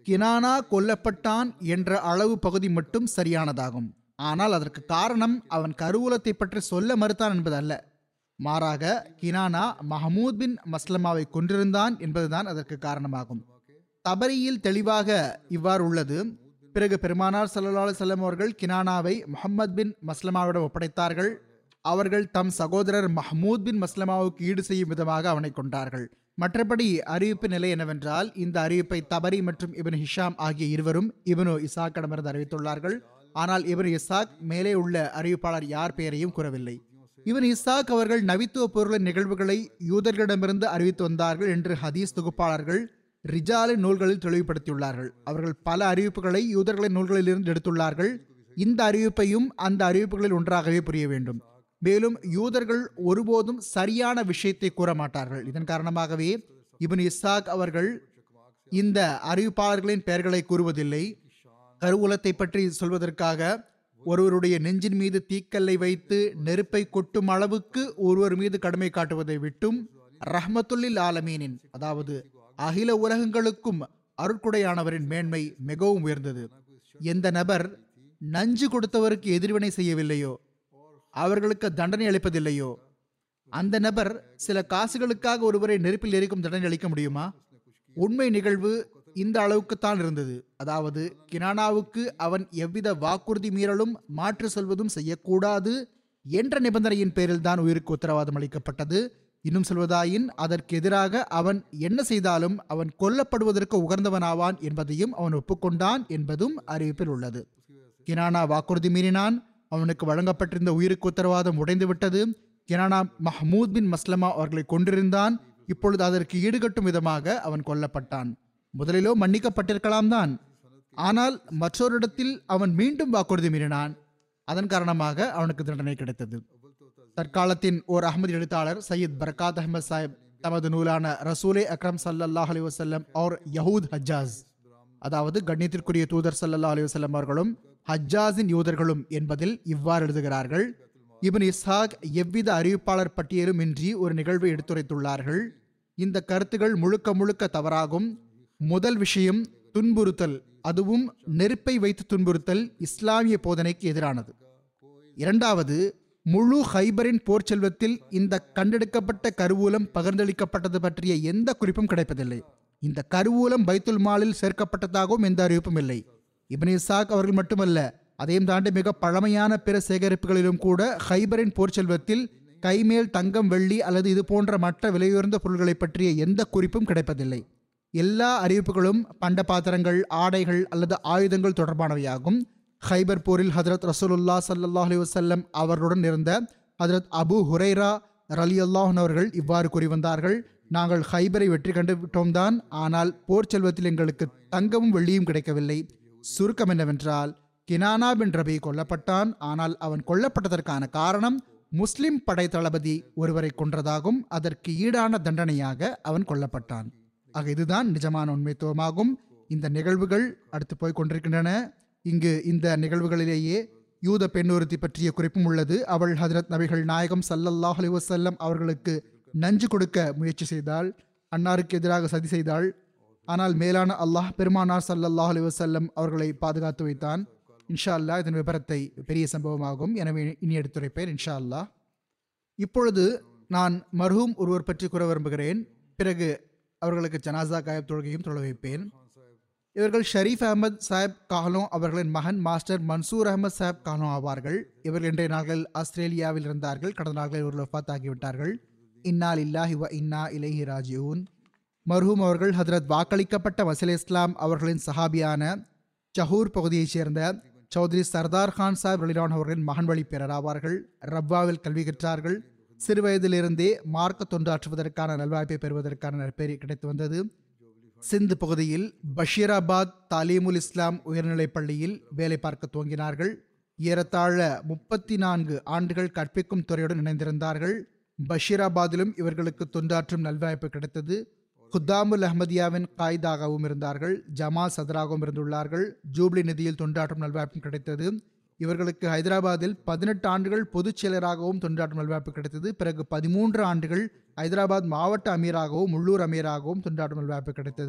கினானா கொல்லப்பட்டான் என்ற அளவு பகுதி மட்டும் சரியானதாகும் ஆனால் அதற்கு காரணம் அவன் கருவூலத்தை பற்றி சொல்ல மறுத்தான் என்பதல்ல மாறாக கினானா மஹமூத் பின் மஸ்லமாவை கொன்றிருந்தான் என்பதுதான் அதற்கு காரணமாகும் தபரியில் தெளிவாக இவ்வாறு உள்ளது பிறகு பெருமானார் ஸல்லல்லாஹு அலைஹி வஸல்லம் அவர்கள் கினானாவை முஹம்மத் பின் மஸ்லமாவிடம் ஒப்படைத்தார்கள் அவர்கள் தம் சகோதரர் மஹமூத் பின் மஸ்லமாவுக்கு ஈடு செய்யும் விதமாக அவனை கொண்டார்கள் மற்றபடி அறிவிப்பு நிலை என்னவென்றால் இந்த அறிவிப்பை தபரி மற்றும் இப்னு ஹிஷாம் ஆகிய இருவரும் இப்னு இசாக்கிடமிருந்து அறிவித்துள்ளார்கள் ஆனால் இப்னு இசாக் மேலே உள்ள அறிவிப்பாளர் யார் பெயரையும் கூறவில்லை இவன் இசாக் அவர்கள் நவித்துவ பொருளின் நிகழ்வுகளை யூதர்களிடமிருந்து அறிவித்து வந்தார்கள் என்று ஹதீஸ் தொகுப்பாளர்கள் ரிஜாலின் நூல்களில் தெளிவுபடுத்தியுள்ளார்கள் அவர்கள் பல அறிவிப்புகளை யூதர்களின் நூல்களிலிருந்து எடுத்துள்ளார்கள் இந்த அறிவிப்பையும் அந்த அறிவிப்புகளில் ஒன்றாகவே புரிய வேண்டும் மேலும் யூதர்கள் ஒருபோதும் சரியான விஷயத்தை கூற மாட்டார்கள் இதன் காரணமாகவே இப்னு இசாக் அவர்கள் இந்த அறிவிப்பாளர்களின் பெயர்களை கூறுவதில்லை கருவூலத்தை பற்றி சொல்வதற்காக ஒருவருடைய நெஞ்சின் மீது தீக்கல்லை வைத்து நெருப்பை கொட்டும் அளவுக்கு ஒருவர் மீது கடுமை காட்டுவதை விட்டும் ரஹ்மத்துல்லில் ஆலமீனின் அதாவது அகில உலகங்களுக்கும் அருட்குடையானவரின் மேன்மை மிகவும் உயர்ந்தது எந்த நபர் நஞ்சு கொடுத்தவருக்கு எதிர்வினை செய்யவில்லையோ அவர்களுக்கு தண்டனை அளிப்பதில்லையோ அந்த நபர் சில காசுகளுக்காக ஒருவரை நெருப்பில் எரிக்கும் தண்டனை அளிக்க முடியுமா உண்மை நிகழ்வு இந்த அளவுக்குத்தான் இருந்தது அதாவது கினானாவுக்கு அவன் எவ்வித வாக்குறுதி மீறலும் மாற்று சொல்வதும் செய்யக்கூடாது என்ற நிபந்தனையின் பேரில் தான் உயிருக்கு உத்தரவாதம் அளிக்கப்பட்டது இன்னும் சொல்வதாயின் அதற்கு எதிராக அவன் என்ன செய்தாலும் அவன் கொல்லப்படுவதற்கு உகர்ந்தவனாவான் என்பதையும் அவன் ஒப்புக்கொண்டான் என்பதும் அறிவிப்பில் உள்ளது கினானா வாக்குறுதி மீறினான் அவனுக்கு வழங்கப்பட்டிருந்த உயிருக்கு உத்தரவாதம் உடைந்து விட்டது கினானா மஹமூத் பின் மஸ்லமா அவர்களை கொண்டிருந்தான் இப்பொழுது அதற்கு ஈடுகட்டும் விதமாக அவன் கொல்லப்பட்டான் முதலிலோ மன்னிக்கப்பட்டிருக்கலாம் தான் ஆனால் மற்றொரிடத்தில் அவன் மீண்டும் வாக்குறுதி மீறினான் அதன் காரணமாக அவனுக்கு தண்டனை கிடைத்தது தற்காலத்தின் ஓர் அகமது எழுத்தாளர் சையத் பரகாத் அஹமத் சாஹிப் தமது நூலான ரசூலே அக்ரம் சல்லல்லாஹ் அலி வசல்லம் और யஹூத் ஹஜ்ஜாஸ் அதாவது கண்ணியத்திற்குரிய தூதர் சல்லல்லாஹ் அலி வசல்லம் அவர்களும் ஹஜ்ஜாஸின் யூதர்களும் என்பதில் இவ்வாறு எழுதுகிறார்கள் இப்னு இஸ்ஹாக் எவ்வித அறிவிப்பாளர் பட்டியலும் இன்றி ஒரு நிகழ்வை எடுத்துரைத்துள்ளார்கள் இந்த கருத்துகள் முழுக்க முழுக்க தவறாகும் முதல் விஷயம் துன்புறுத்தல் அதுவும் நெருப்பை வைத்து துன்புறுத்தல் இஸ்லாமிய போதனைக்கு எதிரானது இரண்டாவது முழு ஹைபரின் போர் செல்வத்தில் இந்த கண்டெடுக்கப்பட்ட கருவூலம் பகிர்ந்தளிக்கப்பட்டது பற்றிய எந்த குறிப்பும் கிடைப்பதில்லை இந்த கருவூலம் பைத்துல் மாலில் சேர்க்கப்பட்டதாகவும் எந்த அறிவிப்பும் இல்லை இப்னு இசாக் அவர்கள் மட்டுமல்ல அதையும் தாண்டி மிக பழமையான பிற சேகரிப்புகளிலும் கூட ஹைபரின் போர் செல்வத்தில் கைமேல் தங்கம் வெள்ளி அல்லது இது போன்ற மற்ற விலையுயர்ந்த பொருள்களை பற்றிய எந்த குறிப்பும் கிடைப்பதில்லை எல்லா அறிவிப்புகளும் பண்ட பாத்திரங்கள் ஆடைகள் அல்லது ஆயுதங்கள் தொடர்பானவையாகும் ஹைபர் போரில் ஹதரத் ரசூலுல்லா சல்லாஹ் அலி வசல்லம் அவர்களுடன் இருந்த ஹதரத் அபு ஹுரைரா ரலி அல்லாஹன் அவர்கள் இவ்வாறு கூறி வந்தார்கள் நாங்கள் ஹைபரை வெற்றி கண்டு விட்டோம்தான் ஆனால் போர் செல்வத்தில் எங்களுக்கு தங்கமும் வெள்ளியும் கிடைக்கவில்லை சுருக்கம் என்னவென்றால் கினானா பின் ரபி கொல்லப்பட்டான் ஆனால் அவன் கொல்லப்பட்டதற்கான காரணம் முஸ்லிம் படை தளபதி ஒருவரை கொன்றதாகும் அதற்கு ஈடான தண்டனையாக அவன் கொல்லப்பட்டான் ஆக இதுதான் நிஜமான உண்மைத்துவமாகும் இந்த நிகழ்வுகள் அடுத்து போய் கொண்டிருக்கின்றன இங்கு இந்த நிகழ்வுகளிலேயே யூத பெண்ணொருத்தி பற்றிய குறிப்பும் உள்ளது அவள் ஹதரத் நபிகள் நாயகம் சல்லல்லாஹ் அலி வசல்லம் அவர்களுக்கு நஞ்சு கொடுக்க முயற்சி செய்தாள் அன்னாருக்கு எதிராக சதி செய்தாள் ஆனால் மேலான அல்லாஹ் பெருமானார் சல்லல்லாஹ் அலி வசல்லம் அவர்களை பாதுகாத்து வைத்தான் இன்ஷா அல்லாஹ் இதன் விபரத்தை பெரிய சம்பவமாகும் எனவே இனி எடுத்துரைப்பேன் இன்ஷா அல்லாஹ் இப்பொழுது நான் மர்ஹூம் ஒருவர் பற்றி கூற விரும்புகிறேன் பிறகு அவர்களுக்கு ஜனாசா காயப் தொழுகையும் தொழ வைப்பேன் இவர்கள் ஷரீஃப் அகமது சாஹிப் காஹ்லோ அவர்களின் மகன் மாஸ்டர் மன்சூர் அகமது சாஹிப் காஹ்லோ ஆவார்கள் இவர்கள் இன்றைய நாள்கள் ஆஸ்திரேலியாவில் இருந்தார்கள் கடந்த நாட்களில் இவர்கள் வஃபாத் ஆகிவிட்டார்கள் இன்னா இல்லாஹி வ இன்னா இலைஹி ராஜியூன் மர்ஹூம் அவர்கள் ஹதரத் வாக்களிக்கப்பட்ட வசீல் இஸ்லாம் அவர்களின் சஹாபியான ஜஹூர் பகுதியைச் சேர்ந்த சௌத்ரி சர்தார் கான் சாஹிப் ரலிலான் அவர்களின் மகன் வழி ஆவார்கள் ரப்பாவில் கல்வி கற்றார்கள் சிறு வயதிலிருந்தே மார்க்க தொண்டாற்றுவதற்கான நல்வாய்ப்பை பெறுவதற்கான நற்பெயர் கிடைத்து வந்தது சிந்து பகுதியில் பஷீராபாத் தாலீமுல் இஸ்லாம் உயர்நிலைப் பள்ளியில் வேலை பார்க்க துவங்கினார்கள் ஏறத்தாழ முப்பத்தி நான்கு ஆண்டுகள் கற்பிக்கும் துறையுடன் இணைந்திருந்தார்கள் பஷீராபாத்திலும் இவர்களுக்கு தொண்டாற்றும் நல்வாய்ப்பு கிடைத்தது குத்தாமுல் அஹமதியாவின் காய்தாகவும் இருந்தார்கள் ஜமா சதராகவும் இருந்துள்ளார்கள் ஜூப்ளி நிதியில் தொண்டாற்றும் நல்வாய்ப்பும் கிடைத்தது இவர்களுக்கு ஹைதராபாத்தில் பதினெட்டு ஆண்டுகள் பொதுச் செயலராகவும் தொண்டாற்றும் நல்வாய்ப்பு கிடைத்தது பிறகு பதிமூன்று ஆண்டுகள் ஹைதராபாத் மாவட்ட அமீராகவும் உள்ளூர் அமீராகவும் தொண்டாற்றும் நல்வாய்ப்பு கிடைத்தது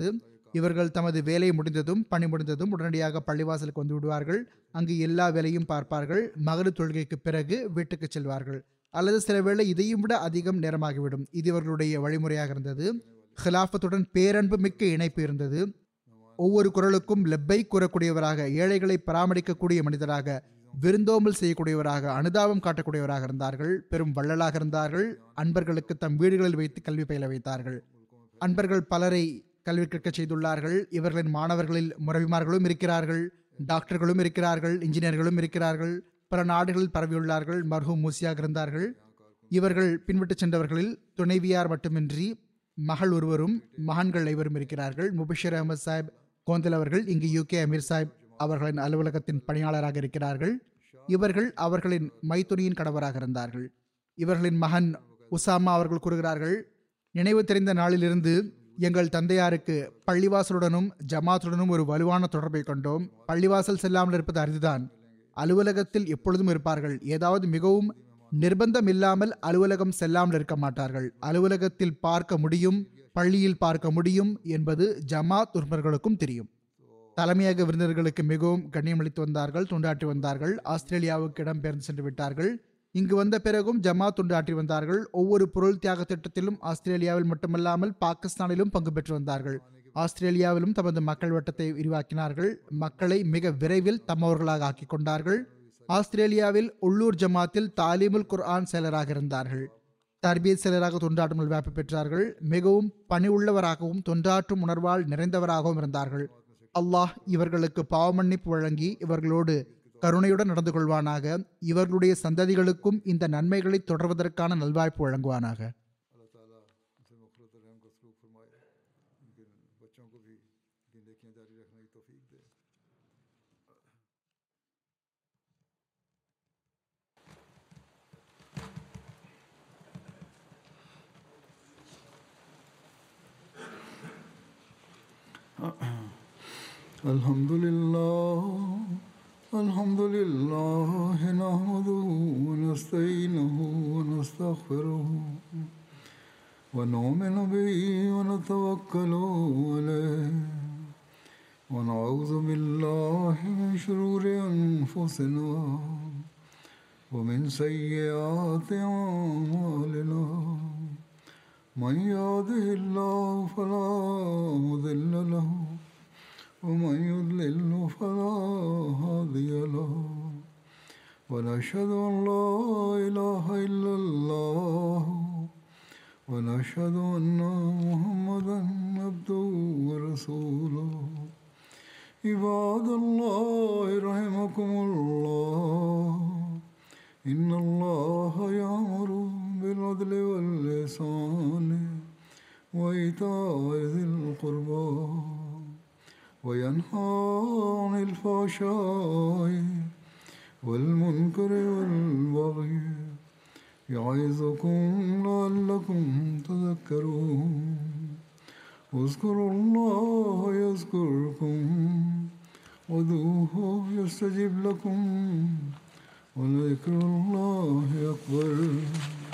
இவர்கள் தமது வேலை முடிந்ததும் பணி முடிந்ததும் உடனடியாக பள்ளிவாசலுக்கு வந்து விடுவார்கள் அங்கு எல்லா வேலையும் பார்ப்பார்கள் மகரு தொழுகைக்கு பிறகு வீட்டுக்கு செல்வார்கள் அல்லது சில வேளை இதையும் விட அதிகம் நேரமாகிவிடும் இது இவர்களுடைய வழிமுறையாக இருந்தது ஹிலாஃபத்துடன் பேரன்பு மிக்க இணைப்பு இருந்தது ஒவ்வொரு குரலுக்கும் லெப்பை கூறக்கூடியவராக ஏழைகளை பராமரிக்கக்கூடிய மனிதராக விருந்தோம்பல் செய்யக்கூடியவராக அனுதாபம் காட்டக்கூடியவராக இருந்தார்கள் பெரும் வள்ளலாக இருந்தார்கள் அன்பர்களுக்கு தம் வீடுகளில் வைத்து கல்வி பயில வைத்தார்கள் அன்பர்கள் பலரை கல்வி கற்க செய்துள்ளார்கள் இவர்களின் மாணவர்களில் முரவிமார்களும் இருக்கிறார்கள் டாக்டர்களும் இருக்கிறார்கள் இன்ஜினியர்களும் இருக்கிறார்கள் பல நாடுகளில் பரவியுள்ளார்கள் மர்ஹூம் மூசியாக இருந்தார்கள் இவர்கள் பின்விட்டு சென்றவர்களில் துணைவியார் மட்டுமின்றி மகள் ஒருவரும் மகான்கள் ஐவரும் இருக்கிறார்கள் முபஷிர் அகமது சாஹிப் கோந்தல் அவர்கள் இங்கு யூகே அமீர் சாஹிப் அவர்களின் அலுவலகத்தின் பணியாளராக இருக்கிறார்கள் இவர்கள் அவர்களின் மைத்துனியின் கணவராக இருந்தார்கள் இவர்களின் மகன் உசாமா அவர்கள் கூறுகிறார்கள் நினைவு தெரிந்த நாளிலிருந்து எங்கள் தந்தையாருக்கு பள்ளிவாசலுடனும் ஜமாத்துடனும் ஒரு வலுவான தொடர்பை கொண்டோம் பள்ளிவாசல் செல்லாமல் இருப்பது அரிதுதான் அலுவலகத்தில் எப்பொழுதும் இருப்பார்கள் ஏதாவது மிகவும் நிர்பந்தம் இல்லாமல் அலுவலகம் செல்லாமல் இருக்க மாட்டார்கள் அலுவலகத்தில் பார்க்க முடியும் பள்ளியில் பார்க்க முடியும் என்பது ஜமாத் உறுப்பினர்களுக்கும் தெரியும் தலைமையக விருந்தினர்களுக்கு மிகவும் கண்ணியமளித்து வந்தார்கள் தொண்டாற்றி வந்தார்கள் ஆஸ்திரேலியாவுக்கு இடம்பெயர்ந்து சென்று விட்டார்கள் இங்கு வந்த பிறகும் ஜமாத் தொண்டாற்றி வந்தார்கள் ஒவ்வொரு பொருள் தியாக திட்டத்திலும் ஆஸ்திரேலியாவில் மட்டுமல்லாமல் பாகிஸ்தானிலும் பங்கு பெற்று வந்தார்கள் ஆஸ்திரேலியாவிலும் தமது மக்கள் வட்டத்தை விரிவாக்கினார்கள் மக்களை மிக விரைவில் தம்மவர்களாக ஆக்கிக் கொண்டார்கள் ஆஸ்திரேலியாவில் உள்ளூர் ஜமாத்தில் தாலிமுல் குர்ஆன் செயலராக இருந்தார்கள் தர்பீத் செயலராக தொண்டாற்றும் வாய்ப்பு பெற்றார்கள் மிகவும் பணி உள்ளவராகவும் தொண்டாற்றும் உணர்வால் நிறைந்தவராகவும் இருந்தார்கள் அல்லாஹ் இவர்களுக்கு பாவமன்னிப்பு வழங்கி இவர்களோடு கருணையுடன் நடந்து கொள்வானாக இவர்களுடைய சந்ததிகளுக்கும் இந்த நன்மைகளை தொடர்வதற்கான நல்வாய்ப்பு வழங்குவானாக अल्लाह ताला उनसे मफरत और रहम का सलूक फरमाए उनके बच्चों को भी उनकी नेकियां जारी रखने की तौफीक दे الحمد لله الحمد لله نحمده ونستعينه ونستغفره ونؤمن به ونتوكل عليه ونعوذ بالله من شرور أنفسنا ومن سيئات أعمالنا من يهده الله فلا مضل له ومن يضلل فلا هادي له ونشهد أن لا إله إلا الله ونشهد أن محمدا عبده ورسوله عباد الله رحمكم الله إن الله يأمر بالعدل والإحسان وإيتاء ذي القربى وينهى عن الفحشاء والمنكر والبغي يعظكم لعلكم تذكرون اذكروا الله يذكركم ودوه يستجب لكم ولذكر الله أكبر